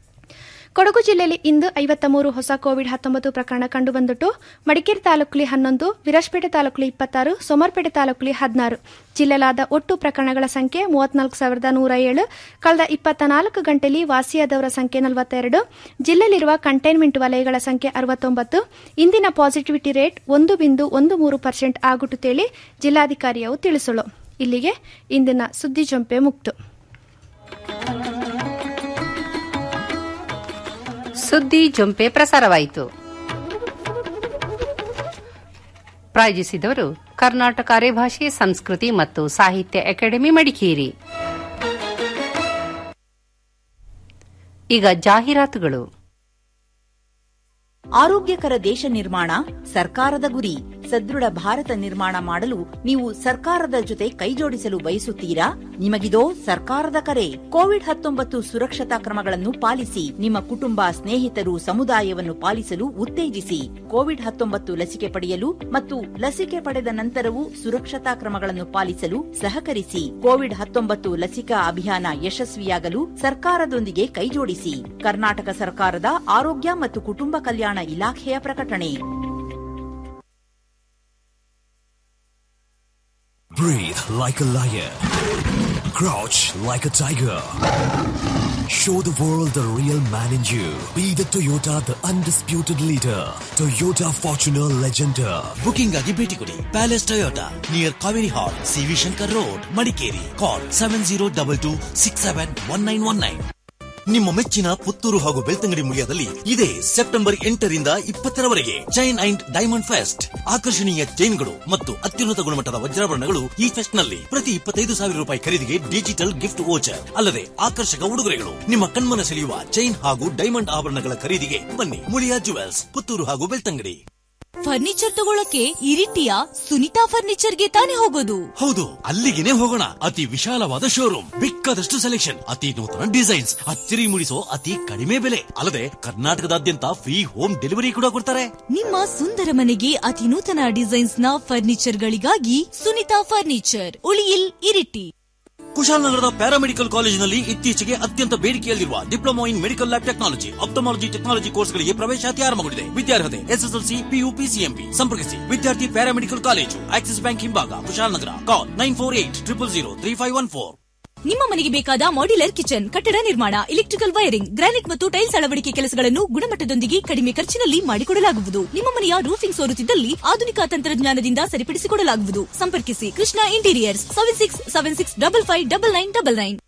ಕೊಡಗು ಜಿಲ್ಲೆಯಲ್ಲಿ ಇಂದು ಐವತ್ತ ಮೂರು ಹೊಸ ಕೋವಿಡ್ ಹತ್ತೊಂಬತ್ತು ಪ್ರಕರಣ ಕಂಡುಬಂದಿಟ್ಟು ಮಡಿಕೇರಿ ತಾಲೂಕಲ್ಲಿ ಹನ್ನೊಂದು ವಿರಾಜಪೇಟೆ ತಾಲೂಕಲ್ಲಿ ಇಪ್ಪತ್ತಾರು ಸೋಮರ್ಪೇಟೆ ತಾಲೂಕಲ್ಲಿ ಹದಿನಾರು ಜಿಲ್ಲೆಲಾದ ಒಟ್ಟು ಪ್ರಕರಣಗಳ ಸಂಖ್ಯೆ ಮೂವತ್ನಾಲ್ಕು ಸಾವಿರದ ನೂರ ಏಳು ಕಳೆದ ಇಪ್ಪತ್ತ ನಾಲ್ಕು ಗಂಟೆಯಲ್ಲಿ ವಾಸಿಯಾದವರ ಸಂಖ್ಯೆ ನಲವತ್ತೆರಡು ಜಿಲ್ಲೆಯಲ್ಲಿರುವ ಕಂಟೈನ್ಮೆಂಟ್ ವಲಯಗಳ ಸಂಖ್ಯೆ ಅರವತ್ತೊಂಬತ್ತು ಇಂದಿನ ಪಾಸಿಟಿವಿಟಿ ರೇಟ್ ಒಂದು ಬಿಂದು ಒಂದು ಮೂರು ಪರ್ಸೆಂಟ್ ಆಗುಟ್ಟುತ್ತೇಳಿ ಜಿಲ್ಲಾಧಿಕಾರಿಯವು ತಿಳಿಸಲು ಇಲ್ಲಿಗೆ ಇಂದಿನ ಸುದ್ದಿ ಜಂಪೆ ಮುಕ್ತು ಸುದ್ದಿ ಜೊಂಪೆ ಪ್ರಸಾರವಾಯಿತು ಪ್ರಾಯೋಜಿಸಿದವರು ಕರ್ನಾಟಕ ಅರೆಭಾಷೆ ಸಂಸ್ಕೃತಿ ಮತ್ತು ಸಾಹಿತ್ಯ ಅಕಾಡೆಮಿ ಮಡಿಕೇರಿ ಈಗ ಜಾಹೀರಾತುಗಳು ಆರೋಗ್ಯಕರ ದೇಶ ನಿರ್ಮಾಣ ಸರ್ಕಾರದ ಗುರಿ ಸದೃಢ ಭಾರತ ನಿರ್ಮಾಣ ಮಾಡಲು ನೀವು ಸರ್ಕಾರದ ಜೊತೆ ಕೈಜೋಡಿಸಲು ಬಯಸುತ್ತೀರಾ ನಿಮಗಿದೋ ಸರ್ಕಾರದ ಕರೆ ಕೋವಿಡ್ ಹತ್ತೊಂಬತ್ತು ಸುರಕ್ಷತಾ ಕ್ರಮಗಳನ್ನು ಪಾಲಿಸಿ ನಿಮ್ಮ ಕುಟುಂಬ ಸ್ನೇಹಿತರು ಸಮುದಾಯವನ್ನು ಪಾಲಿಸಲು ಉತ್ತೇಜಿಸಿ ಕೋವಿಡ್ ಹತ್ತೊಂಬತ್ತು ಲಸಿಕೆ ಪಡೆಯಲು ಮತ್ತು ಲಸಿಕೆ ಪಡೆದ ನಂತರವೂ ಸುರಕ್ಷತಾ ಕ್ರಮಗಳನ್ನು ಪಾಲಿಸಲು ಸಹಕರಿಸಿ ಕೋವಿಡ್ ಹತ್ತೊಂಬತ್ತು ಲಸಿಕಾ ಅಭಿಯಾನ ಯಶಸ್ವಿಯಾಗಲು ಸರ್ಕಾರದೊಂದಿಗೆ ಕೈಜೋಡಿಸಿ ಕರ್ನಾಟಕ ಸರ್ಕಾರದ ಆರೋಗ್ಯ ಮತ್ತು ಕುಟುಂಬ ಕಲ್ಯಾಣ ಇಲಾಖೆಯ ಪ್ರಕಟಣೆ Breathe like a lion. Crouch like a tiger. Show the world the real man in you. Be the Toyota, the undisputed leader. Toyota Fortuner Legender. Booking ಆಗಿ ಭೇಟಿ ಕೊಡಿ palace Toyota near Kaveri hall CV Shankar road Madikeri call seven zero double two six seven one nine one nine ನಿಮ್ಮ ಮೆಚ್ಚಿನ ಪುತ್ತೂರು ಹಾಗೂ ಬೆಳ್ತಂಗಡಿ ಮುಳಿಯಾದಲ್ಲಿ ಇದೆ September ಎಂಟರಿಂದ ಇಪ್ಪತ್ತರವರೆಗೆ ಚೈನ್ ಅಂಡ್ ಡೈಮಂಡ್ ಫೆಸ್ಟ್ ಆಕರ್ಷಣೀಯ ಚೈನ್ಗಳು ಮತ್ತು ಅತ್ಯುನ್ನತ ಗುಣಮಟ್ಟದ ವಜ್ರಾಭರಣಗಳು ಈ ಫೆಸ್ಟ್ ನಲ್ಲಿ ಪ್ರತಿ ಇಪ್ಪತ್ತೈದು ಸಾವಿರ ರೂಪಾಯಿ ಖರೀದಿಗೆ ಡಿಜಿಟಲ್ ಗಿಫ್ಟ್ ವೋಚರ್ ಅಲ್ಲದೆ ಆಕರ್ಷಕ ಉಡುಗೊರೆಗಳು ನಿಮ್ಮ ಕಣ್ಮನ ಸೆಳೆಯುವ ಚೈನ್ ಹಾಗೂ ಡೈಮಂಡ್ ಆಭರಣಗಳ ಖರೀದಿಗೆ ಬನ್ನಿ ಮುಳಿಯಾ ಜುವೆಲ್ಸ್ ಪುತ್ತೂರು ಹಾಗೂ ಬೆಳ್ತಂಗಡಿ ಫರ್ನಿಚರ್ ತಗೊಳಕ್ಕೆ ಇರಿಟಿಯ ಸುನಿತಾ ಫರ್ನಿಚರ್ಗೆ ತಾನೇ ಹೋಗೋದು ಹೌದು ಅಲ್ಲಿಗೆನೆ ಹೋಗೋಣ ಅತಿ ವಿಶಾಲವಾದ ಶೋರೂಮ್ ಬೇಕಾದಷ್ಟು ಸೆಲೆಕ್ಷನ್ ಅತಿ ನೂತನ ಡಿಸೈನ್ಸ್ ಅಚ್ಚರಿ ಮೂಡಿಸೋ ಅತಿ ಕಡಿಮೆ ಬೆಲೆ ಅಲ್ಲದೆ ಕರ್ನಾಟಕದಾದ್ಯಂತ ಫ್ರೀ ಹೋಮ್ ಡೆಲಿವರಿ ಕೂಡ ಕೊಡ್ತಾರೆ ನಿಮ್ಮ ಸುಂದರ ಮನೆಗೆ ಅತಿ ನೂತನ ಡಿಸೈನ್ಸ್ ನ ಫರ್ನಿಚರ್ ಗಳಿಗಾಗಿ ಸುನಿತಾ ಫರ್ನಿಚರ್ ಉಳಿಯಿಲ್ ಇರಿಟಿ ಕುಶಾಲನಗರದ ಪ್ಯಾರಾಮೆಡಿಕಲ್ ಕಾಲೇಜಿನಲ್ಲಿ ಇತ್ತೀಚೆಗೆ ಅತ್ಯಂತ ಬೇಡಿಕೆಯಲ್ಲಿರುವ diploma in medical lab technology ophthalmology technology ಕೋರ್ಸ್ಗಳಿಗೆ ಪ್ರವೇಶಾತಿ ಆರಂಭಗೊಂಡಿದೆ ವಿದ್ಯಾರ್ಹತೆ ಎಸ್ಎಸ್ಎಲ್ಸಿ ಪಿಯು ಪಿಸಿಎಂಬಿ ಸಂಪರ್ಕಿಸಿ ವಿದ್ಯಾರ್ಥಿ ಪ್ಯಾರಾಮೆಡಿಕಲ್ ಕಾಲೇಜು ಆಕ್ಸಿಸ್ ಬ್ಯಾಂಕ್ ಹಿಂಭಾಗ Kushalnagar call nine four eight triple zero three five one four ನಿಮ್ಮ ಮನೆಗೆ ಬೇಕಾದ ಮಾಡ್ಯುಲರ್ ಕಿಚನ್ ಕಟ್ಟಡ ನಿರ್ಮಾಣ ಎಲೆಕ್ಟ್ರಿಕಲ್ ವೈರಿಂಗ್ ಗ್ರಾನೈಟ್ ಮತ್ತು ಟೈಲ್ಸ್ ಅಳವಡಿಕೆ ಕೆಲಸಗಳನ್ನು ಗುಣಮಟ್ಟದೊಂದಿಗೆ ಕಡಿಮೆ ಖರ್ಚಿನಲ್ಲಿ ಮಾಡಿಕೊಡಲಾಗುವುದು ನಿಮ್ಮ ಮನೆಯ ರೂಫಿಂಗ್ ಸೋರುತ್ತಿದ್ದಲ್ಲಿ ಆಧುನಿಕ ತಂತ್ರಜ್ಞಾನದಿಂದ ಸರಿಪಡಿಸಿಕೊಡಲಾಗುವುದು ಸಂಪರ್ಕಿಸಿ Krishna interiors seven six seven six double five double nine double nine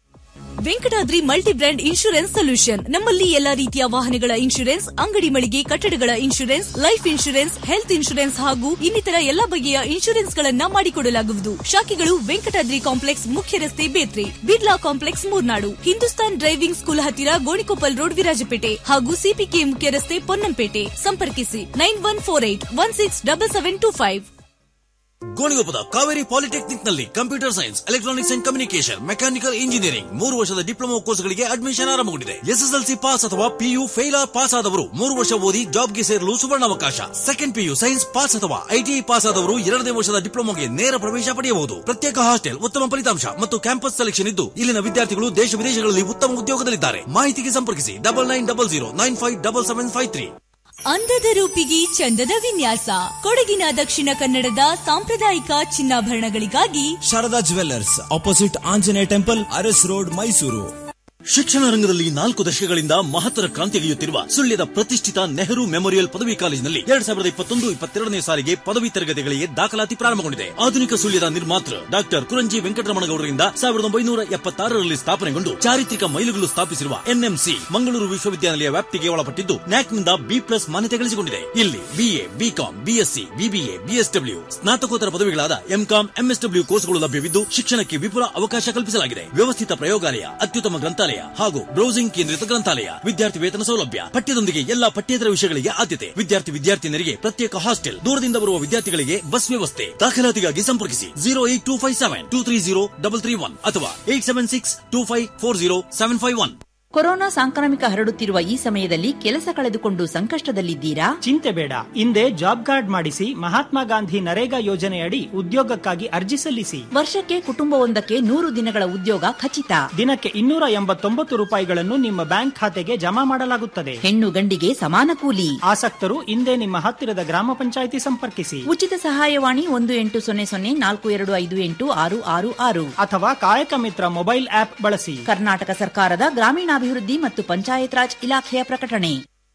Venkatadri multi brand insurance solution ನಮ್ಮಲ್ಲಿ ಎಲ್ಲಾ ರೀತಿಯ ವಾಹನಗಳ ಇನ್ಶೂರೆನ್ಸ್ ಅಂಗಡಿ ಮಳಿಗೆ ಕಟ್ಟಡಗಳ insurance life insurance health insurance ಹಾಗೂ ಇನ್ನಿತರ ಎಲ್ಲಾ ಬಗೆಯ ಇನ್ಶೂರೆನ್ಸ್ ಗಳನ್ನ ಮಾಡಿಕೊಡಲಾಗುವುದು ಶಾಖೆಗಳು ವೆಂಕಟಾದ್ರಿ ಕಾಂಪ್ಲೆಕ್ಸ್ ಮುಖ್ಯ ರಸ್ತೆ Bethri Birla complex Murnad Hindustan driving school ಹತ್ತಿರ ಗೋಣಿಕೊಪ್ಪಲ್ ರೋಡ್ ವಿರಾಜಪೇಟೆ ಹಾಗೂ ಸಿಪಿಕೆ ಮುಖ್ಯ ರಸ್ತೆ ಪೊನ್ನಂಪೇಟೆ ಸಂಪರ್ಕಿಸಿ nine one four eight one six double seven two five ಗೋಣಿಗೊಪ್ಪದ ಕಾವೇರಿ ಪಾಲಿಟೆಕ್ನಿಕ್ ನಲ್ಲಿ computer science electronics and communication mechanical engineering ಮೂರು ವರ್ಷದ ಡಿಪ್ಲೊಮಾ ಕೋರ್ಸ್ಗಳಿಗೆ ಅಡ್ಮಿಷನ್ ಆರಂಭಗೊಂಡಿದೆ ಎಸ್ಎಸ್ಎಲ್ಸಿ ಪಾಸ್ ಅಥವಾ ಪಿಯು ಫೇಲ್ ಪಾಸ್ ಆದವರು ಮೂರು ವರ್ಷ ಓದಿ ಜಾಬ್ಗೆ ಸೇರಲು ಸುವರ್ಣಾವಕಾಶ ಸೆಕೆಂಡ್ ಪಿಯು ಸೈನ್ಸ್ ಪಾಸ್ ಅಥವಾ ಐಟಿಐ ಪಾಸ್ ಆದವರು ಎರಡನೇ ವರ್ಷದ ಡಿಪ್ಲೊಮಾಗೆ ನೇರ ಪ್ರವೇಶ ಪಡೆಯಬಹುದು ಪ್ರತ್ಯೇಕ ಹಾಸ್ಟೆಲ್ ಉತ್ತಮ ಫಲಿತಾಂಶ ಮತ್ತು ಕ್ಯಾಂಪಸ್ ಸೆಲೆಕ್ಷನ್ ಇದ್ದು ಇಲ್ಲಿನ ವಿದ್ಯಾರ್ಥಿಗಳು ದೇಶ ವಿದೇಶಗಳಲ್ಲಿ ಉತ್ತಮ ಉದ್ಯೋಗದಲ್ಲಿದ್ದಾರೆ ಮಾಹಿತಿಗೆ ಸಂಪರ್ಕಿಸಿ double nine double zero nine five double seven five three ಅಂದದ ರೂಪಿಗೆ ಚಂದದ ವಿನ್ಯಾಸ ಕೊಡಗಿನ ದಕ್ಷಿಣ ಕನ್ನಡದ ಸಾಂಪ್ರದಾಯಿಕ ಚಿನ್ನಾಭರಣಗಳಿಗಾಗಿ Sharada jewellers opposite Anjaneya temple Aras road Mysuru ಶಿಕ್ಷಣ ರಂಗದಲ್ಲಿ ನಾಲ್ಕು ದಶಕಗಳಿಂದ ಮಹತ್ತರ ಕ್ರಾಂತಿಗೆಯುತ್ತಿರುವ ಸುಳ್ಯದ ಪ್ರತಿಷ್ಠಿತ ನೆಹರು ಮೆಮೋರಿಯಲ್ ಪದವಿ ಕಾಲೇಜಿನಲ್ಲಿ ಎರಡ್ ಸಾವಿರದ ಇಪ್ಪತ್ತೊಂದು ಇಪ್ಪತ್ತೆರಡನೇ ಸಾಲಿಗೆ ಪದವಿ ತರಗತಿಗಳಿಗೆ ದಾಖಲಾತಿ ಪ್ರಾರಂಭಗೊಂಡಿದೆ ಆಧುನಿಕ ಸುಳ್ಯದ ನಿರ್ಮಾತೃ ಡಾಕ್ಟರ್ ಕುರಂಜಿ ವೆಂಕಟರಮಣಗೌಡರಿಂದ ಸಾವಿರದ ಒಂಬೈನೂರ ಎಪ್ಪತ್ತಾರರಲ್ಲಿ ಸ್ಥಾಪನೆಗೊಂಡು ಚಾರಿತ್ರಿಕ ಮೈಲುಗಲ್ಲು ಸ್ಥಾಪಿಸಿರುವ ಎನ್ಎಂಸಿ ಮಂಗಳೂರು ವಿಶ್ವವಿದ್ಯಾನಿಲಯ ವ್ಯಾಪ್ತಿಗೆ ಒಳಪಟ್ಟಿದ್ದು ನ್ಯಾಕ್ನಿಂದ ಬಿ ಪ್ಲಸ್ ಮಾನ್ಯತೆ ಗಳಿಸಿಕೊಂಡಿದೆ ಇಲ್ಲಿ BA BCom BSc BBA BSW ಸ್ನಾತಕೋತ್ತರ ಪದವಿಗಳಾದ ಎಂಕಾಂ ಎಂಎಸ್ಡಬ್ಲ್ಯೂ ಕೋರ್ಸ್ಗಳು ಲಭ್ಯವಿದ್ದು ಶಿಕ್ಷಣಕ್ಕೆ ವಿಪುಲ ಅವಕಾಶ ಕಲ್ಪಿಸಲಾಗಿದೆ ವ್ಯವಸ್ಥಿತ ಪ್ರಯೋಗಾಲಯ ಅತ್ಯುತ್ತಮ ಗ್ರಂಥಾಲಯ ಹಾಗೂ ಬ್ರೌಸಿಂಗ್ ಕೇಂದ್ರಿತ ಗ್ರಂಥಾಲಯ ವಿದ್ಯಾರ್ಥಿ ವೇತನ ಸೌಲಭ್ಯ ಪಠ್ಯದೊಂದಿಗೆ ಎಲ್ಲಾ ಪಠ್ಯೇತರ ವಿಷಯಗಳಿಗೆ ಆದ್ಯತೆ ವಿದ್ಯಾರ್ಥಿ ವಿದ್ಯಾರ್ಥಿನಿಯರಿಗೆ ಪ್ರತ್ಯೇಕ ಹಾಸ್ಟೆಲ್ ದೂರದಿಂದ ಬರುವ ವಿದ್ಯಾರ್ಥಿಗಳಿಗೆ ಬಸ್ ವ್ಯವಸ್ಥೆ ದಾಖಲಾತಿಗಾಗಿ ಸಂಪರ್ಕಿಸಿ zero eight two five seven two three zero double three one ಅಥವಾ eight seven six two five four zero seven five one corona ಸಾಂಕ್ರಾಮಿಕ ಹರಡುತ್ತಿರುವ ಈ ಸಮಯದಲ್ಲಿ ಕೆಲಸ ಕಳೆದುಕೊಂಡು ಸಂಕಷ್ಟದಲ್ಲಿದ್ದೀರಾ ಚಿಂತೆ ಬೇಡ ಹಿಂದೆ ಜಾಬ್ ಕಾರ್ಡ್ ಮಾಡಿಸಿ ಮಹಾತ್ಮ ಗಾಂಧಿ ನರೇಗಾ ಯೋಜನೆಯಡಿ ಉದ್ಯೋಗಕ್ಕಾಗಿ ಅರ್ಜಿ ಸಲ್ಲಿಸಿ ವರ್ಷಕ್ಕೆ ಕುಟುಂಬವೊಂದಕ್ಕೆ ನೂರು ದಿನಗಳ ಉದ್ಯೋಗ ಖಚಿತ ದಿನಕ್ಕೆ ಇನ್ನೂರ ಎಂಬತ್ತೊಂಬತ್ತು ರೂಪಾಯಿಗಳನ್ನು ನಿಮ್ಮ ಬ್ಯಾಂಕ್ ಖಾತೆಗೆ ಜಮಾ ಮಾಡಲಾಗುತ್ತದೆ ಹೆಣ್ಣು ಗಂಡಿಗೆ ಸಮಾನ ಕೂಲಿ ಆಸಕ್ತರು ಹಿಂದೆ ನಿಮ್ಮ ಹತ್ತಿರದ ಗ್ರಾಮ ಪಂಚಾಯಿತಿ ಸಂಪರ್ಕಿಸಿ ಉಚಿತ ಸಹಾಯವಾಣಿ ಒಂದು ಎಂಟು ಸೊನ್ನೆ ಸೊನ್ನೆ ನಾಲ್ಕು ಎರಡು ಐದು ಎಂಟು ಆರು ಆರು ಆರು ಅಥವಾ ಕಾಯಕ ಮಿತ್ರ ಮೊಬೈಲ್ ಆಪ್ ಬಳಸಿ ಕರ್ನಾಟಕ ಸರ್ಕಾರದ ಗ್ರಾಮೀಣಾಭಿವೃದ್ಧಿ ಮತ್ತು ಪಂಚಾಯತ್ ರಾಜ್ ಇಲಾಖೆಯ ಪ್ರಕಟಣೆ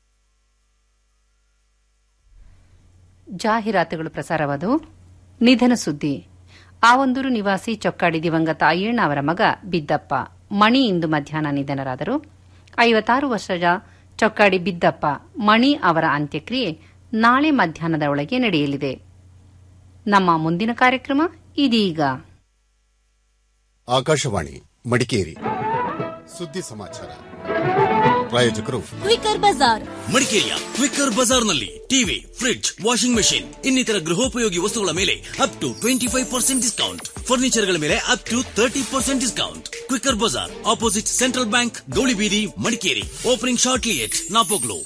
ಜಾಹೀರಾತುಗಳು ಪ್ರಸಾರವಾದವು ನಿಧನ ಸುದ್ದಿ ಆವೊಂದೂರು ನಿವಾಸಿ ಚೊಕ್ಕಾಡಿ ದಿವಂಗತ ಅಯ್ಯಣ್ಣ ಅವರ ಮಗ ಬಿದ್ದಪ್ಪ ಮಣಿ ಇಂದು ಮಧ್ಯಾಹ್ನ ನಿಧನರಾದರು ಐವತ್ತಾರು ವರ್ಷದ ಚೊಕ್ಕಾಡಿ ಬಿದ್ದಪ್ಪ ಮಣಿ ಅವರ ಅಂತ್ಯಕ್ರಿಯೆ ನಾಳೆ ಮಧ್ಯಾಹ್ನದ ಒಳಗೆ ನಡೆಯಲಿದೆ ನಮ್ಮ ಮುಂದಿನ ಕಾರ್ಯಕ್ರಮ ಇದೀಗ ಆಕಾಶವಾಣಿ ಮಡಿಕೇರಿ ಸುದ್ದಿ ಸಮಾಚಾರ ಪ್ರಾಯೋಜಕರು ಕ್ವಿಕರ್ ಬಜಾರ್ ಮಡಿಕೇರಿಯ ಕ್ವಿಕ್ಕರ್ ಬಜಾರ್ನಲ್ಲಿ ಟಿವಿ ಫ್ರಿಡ್ಜ್ ವಾಷಿಂಗ್ ಮೆಷಿನ್ ಇನ್ನಿತರ ಗೃಹೋಪಯೋಗಿ ವಸ್ತುಗಳ ಮೇಲೆ up to twenty five percent discount ಫರ್ನಿಚರ್ಗಳ ಮೇಲೆ up to thirty percent discount quicker Bazaar opposite central bank Gowlibeedi Madikeri opening shortly at Napoklu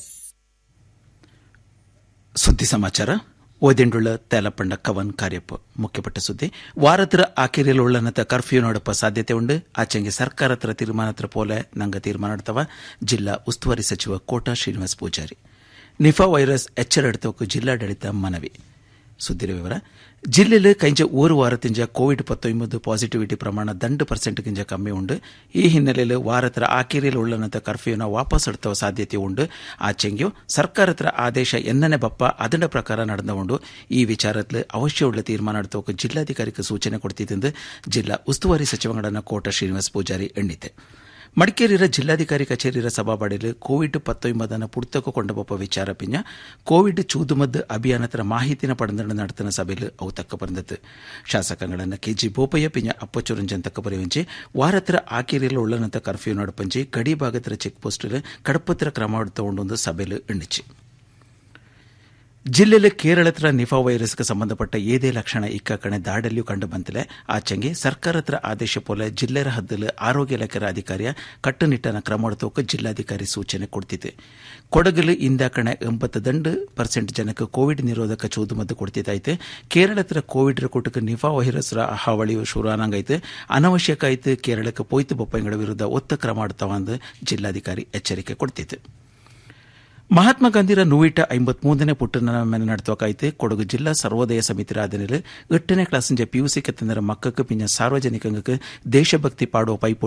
ಸುದ್ದಿ ಸಮಾಚಾರ ಓದೆಂಡುಳ್ಳ ತೇಲಪಂಡ ಕವನ್ ಕಾರ್ಯಪ್ಪ ಮುಖ್ಯಪಟ್ಟ ಸುದ್ದಿ ವಾರತ್ರ ಆಕೆರೆಲುಳ್ಳನತ ಕರ್ಫ್ಯೂ ನೋಡಪ್ಪ ಸಾಧ್ಯತೆ ಉಂಡು ಆಚೆಂಗೆ ಸರ್ಕಾರತ್ರ ತೀರ್ಮಾನತ್ರ ಪೋಲೆ ನಂಗ ತೀರ್ಮಾನ ನಡ್ತವ ಜಿಲ್ಲಾ ಉಸ್ತುವಾರಿ ಸಚಿವ ಕೋಟಾ ಶ್ರೀನಿವಾಸ್ ಪೂಜಾರಿ ನಿಫಾ ವೈರಸ್ ಎಚ್ಚರಡ್ತವಕ್ಕೂ ಜಿಲ್ಲಾಡಳಿತ ಮನವಿ ಸುದ್ದಿರ ವಿವರ ಜಿಲ್ಲೆಯಲ್ಲಿ ಕೈಂಜ ಓರು ವಾರತಿಂಜ ಕೋವಿಡ್ ಪತ್ತೊಂಬತ್ತು ಪಾಸಿಟಿವಿಟಿ ಪ್ರಮಾಣ ದಂಡು ಪರ್ಸೆಂಟ್ ಗಿಂಜ ಕಮ್ಮಿ ಉಂಡು ಈ ಹಿನ್ನೆಲೆಯಲ್ಲಿ ವಾರತ್ರ ಆಕೇರಿಯಲ್ಲಿ ಉಳ್ಳನಂತ ಕರ್ಫ್ಯೂನ ವಾಪಸ್ ಎಡ್ತವ ಸಾಧ್ಯತೆ ಉಂಡು ಆಚೆಂಗ್ಯು ಸರ್ಕಾರತ್ರ ಆದೇಶ ಎನ್ನನೆ ಬಪ್ಪ ಅದರ ಪ್ರಕಾರ ನಡೆದ ಉಂಡು ಈ ವಿಚಾರದಲ್ಲಿ ಅವಶ್ಯ ಉಳ್ಳ ತೀರ್ಮಾನ ಎಡ್ತವಕ್ಕೆ ಜಿಲ್ಲಾಧಿಕಾರಿಗೆ ಸೂಚನೆ ಕೊಡ್ತಿದ್ದು ಜಿಲ್ಲಾ ಉಸ್ತುವಾರಿ ಸಚಿವಗಳನ್ನ ಕೋಟ ಶ್ರೀನಿವಾಸ ಪೂಜಾರಿ ಎಣ್ಣಿತೆ ಮಡಿಕೇರಿಯ ಜಿಲ್ಲಾಧಿಕಾರಿ ಕಚೇರಿಯ ಸಭಾಬಾಡಿಲು ಕೋವಿಡ್ ಪತ್ತೊಂಬದನ ಪುರ್ತಕ ಕೊಂಡಬಪ್ಪ ವಿಚಾರ ಪಿಂಜ ಕೋವಿಡ್ ಚೂದುಮದ್ದು ಅಭಿಯಾನತರ ಮಾಹಿತಿನ ಪಡೆದ ನಡೆತನ ಸಭೆಲು ಅವು ತಕ್ಕ ಬಂದದ್ದು ಶಾಸಕಗಳನ್ನ ಕೆಜಿ ಬೋಪಯ್ಯ ಪಿಂಜ ಅಪ್ಪಚುರಂಜನ್ ತಕ್ಕ ಬರೆಯುಂಚೆ ವಾರತ್ರ ಆಕೇರಿಯಲ್ಲಿ ಉಳ್ಳನಂತ ಕರ್ಫ್ಯೂ ನಡಪಂಚಿ ಗಡಿ ಭಾಗತರ ಚೆಕ್ ಪೋಸ್ಟ್ ಕಡಪತ್ರ ಕ್ರಮ ತಗೊಂಡೊಂದು ಸಭೆಲು ಎಣ್ಣಿச்சு ಜಿಲ್ಲೆಯಲ್ಲಿ ಕೇರಳತ್ರ ನಿಫಾ ವೈರಸ್ಗೆ ಸಂಬಂಧಪಟ್ಟ ಏದೇ ಲಕ್ಷಣ ಇಕ್ಕಕಣೆ ದಾಡಲ್ಲಿಯೂ ಕಂಡು ಬಂತಿಲ್ಲ ಆಚೆಗೆ ಸರ್ಕಾರತ್ರ ಆದೇಶ ಪೋಲೆ ಜಿಲ್ಲೆರ ಹದ್ದಲು ಆರೋಗ್ಯ ಇಲಾಖೆರ ಅಧಿಕಾರಿಯ ಕಟ್ಟುನಿಟ್ಟನ ಕ್ರಮ ತೋಕ ಜಿಲ್ಲಾಧಿಕಾರಿ ಸೂಚನೆ ಕೊಡ್ತಿದೆ ಕೊಡಗಲು ಇಂದಾಕಣೆ ಎಂಬತ್ತು ದಂಡು ಪರ್ಸೆಂಟ್ ಜನಕ್ಕೆ ಕೋವಿಡ್ ನಿರೋಧಕ ಚೂದುಮದ್ದು ಕೊಡ್ತಿದ್ದೈತೆ ಕೇರಳತ್ರ ಕೋವಿಡ್ ಕೂಟಕ್ಕೆ ನಿಫಾ ವೈರಸ್ ಹಾವಳಿಯು ಶುರುವಾನಂಗೈತೆ ಅನವಶ್ಯಕ ಐತೆ ಕೇರಳಕ್ಕೆ ಪೋಯ್ತು ಬೊಪ್ಪಂಗಳ ವಿರುದ್ಧ ಒತ್ತ ಕ್ರಮ ಮಾಡ್ತಾವ ಅಂದು ಜಿಲ್ಲಾಧಿಕಾರಿ ಎಚ್ಚರಿಕೆ ಕೊಡ್ತಿತ್ತು ಮಹಾತ್ಮ ಗಾಂಧಿರ ನೂಯಿಟ ಐಂಬತ್ಮೂರನೇ ಪುಟ್ಟನ ಮೇಲೆ ನಡೆತೋಕಾಯ್ತು ಕೊಡಗು ಜಿಲ್ಲಾ ಸರ್ವೋದಯ ಸಮಿತಿ ರಾಧನೆಲು ಎಟ್ಟನೇ ಕ್ಲಾಸಿಂಜ ಪಿಯುಸಿ ಕೆತ್ತಂದರ ಮಕ್ಕಕ್ಕೆ ಪಿಂಜ ಸಾರ್ವಜನಿಕಂಗಕ್ಕೆ ದೇಶಭಕ್ತಿ ಪಾಡುವ ಪೈಪೋಟಿ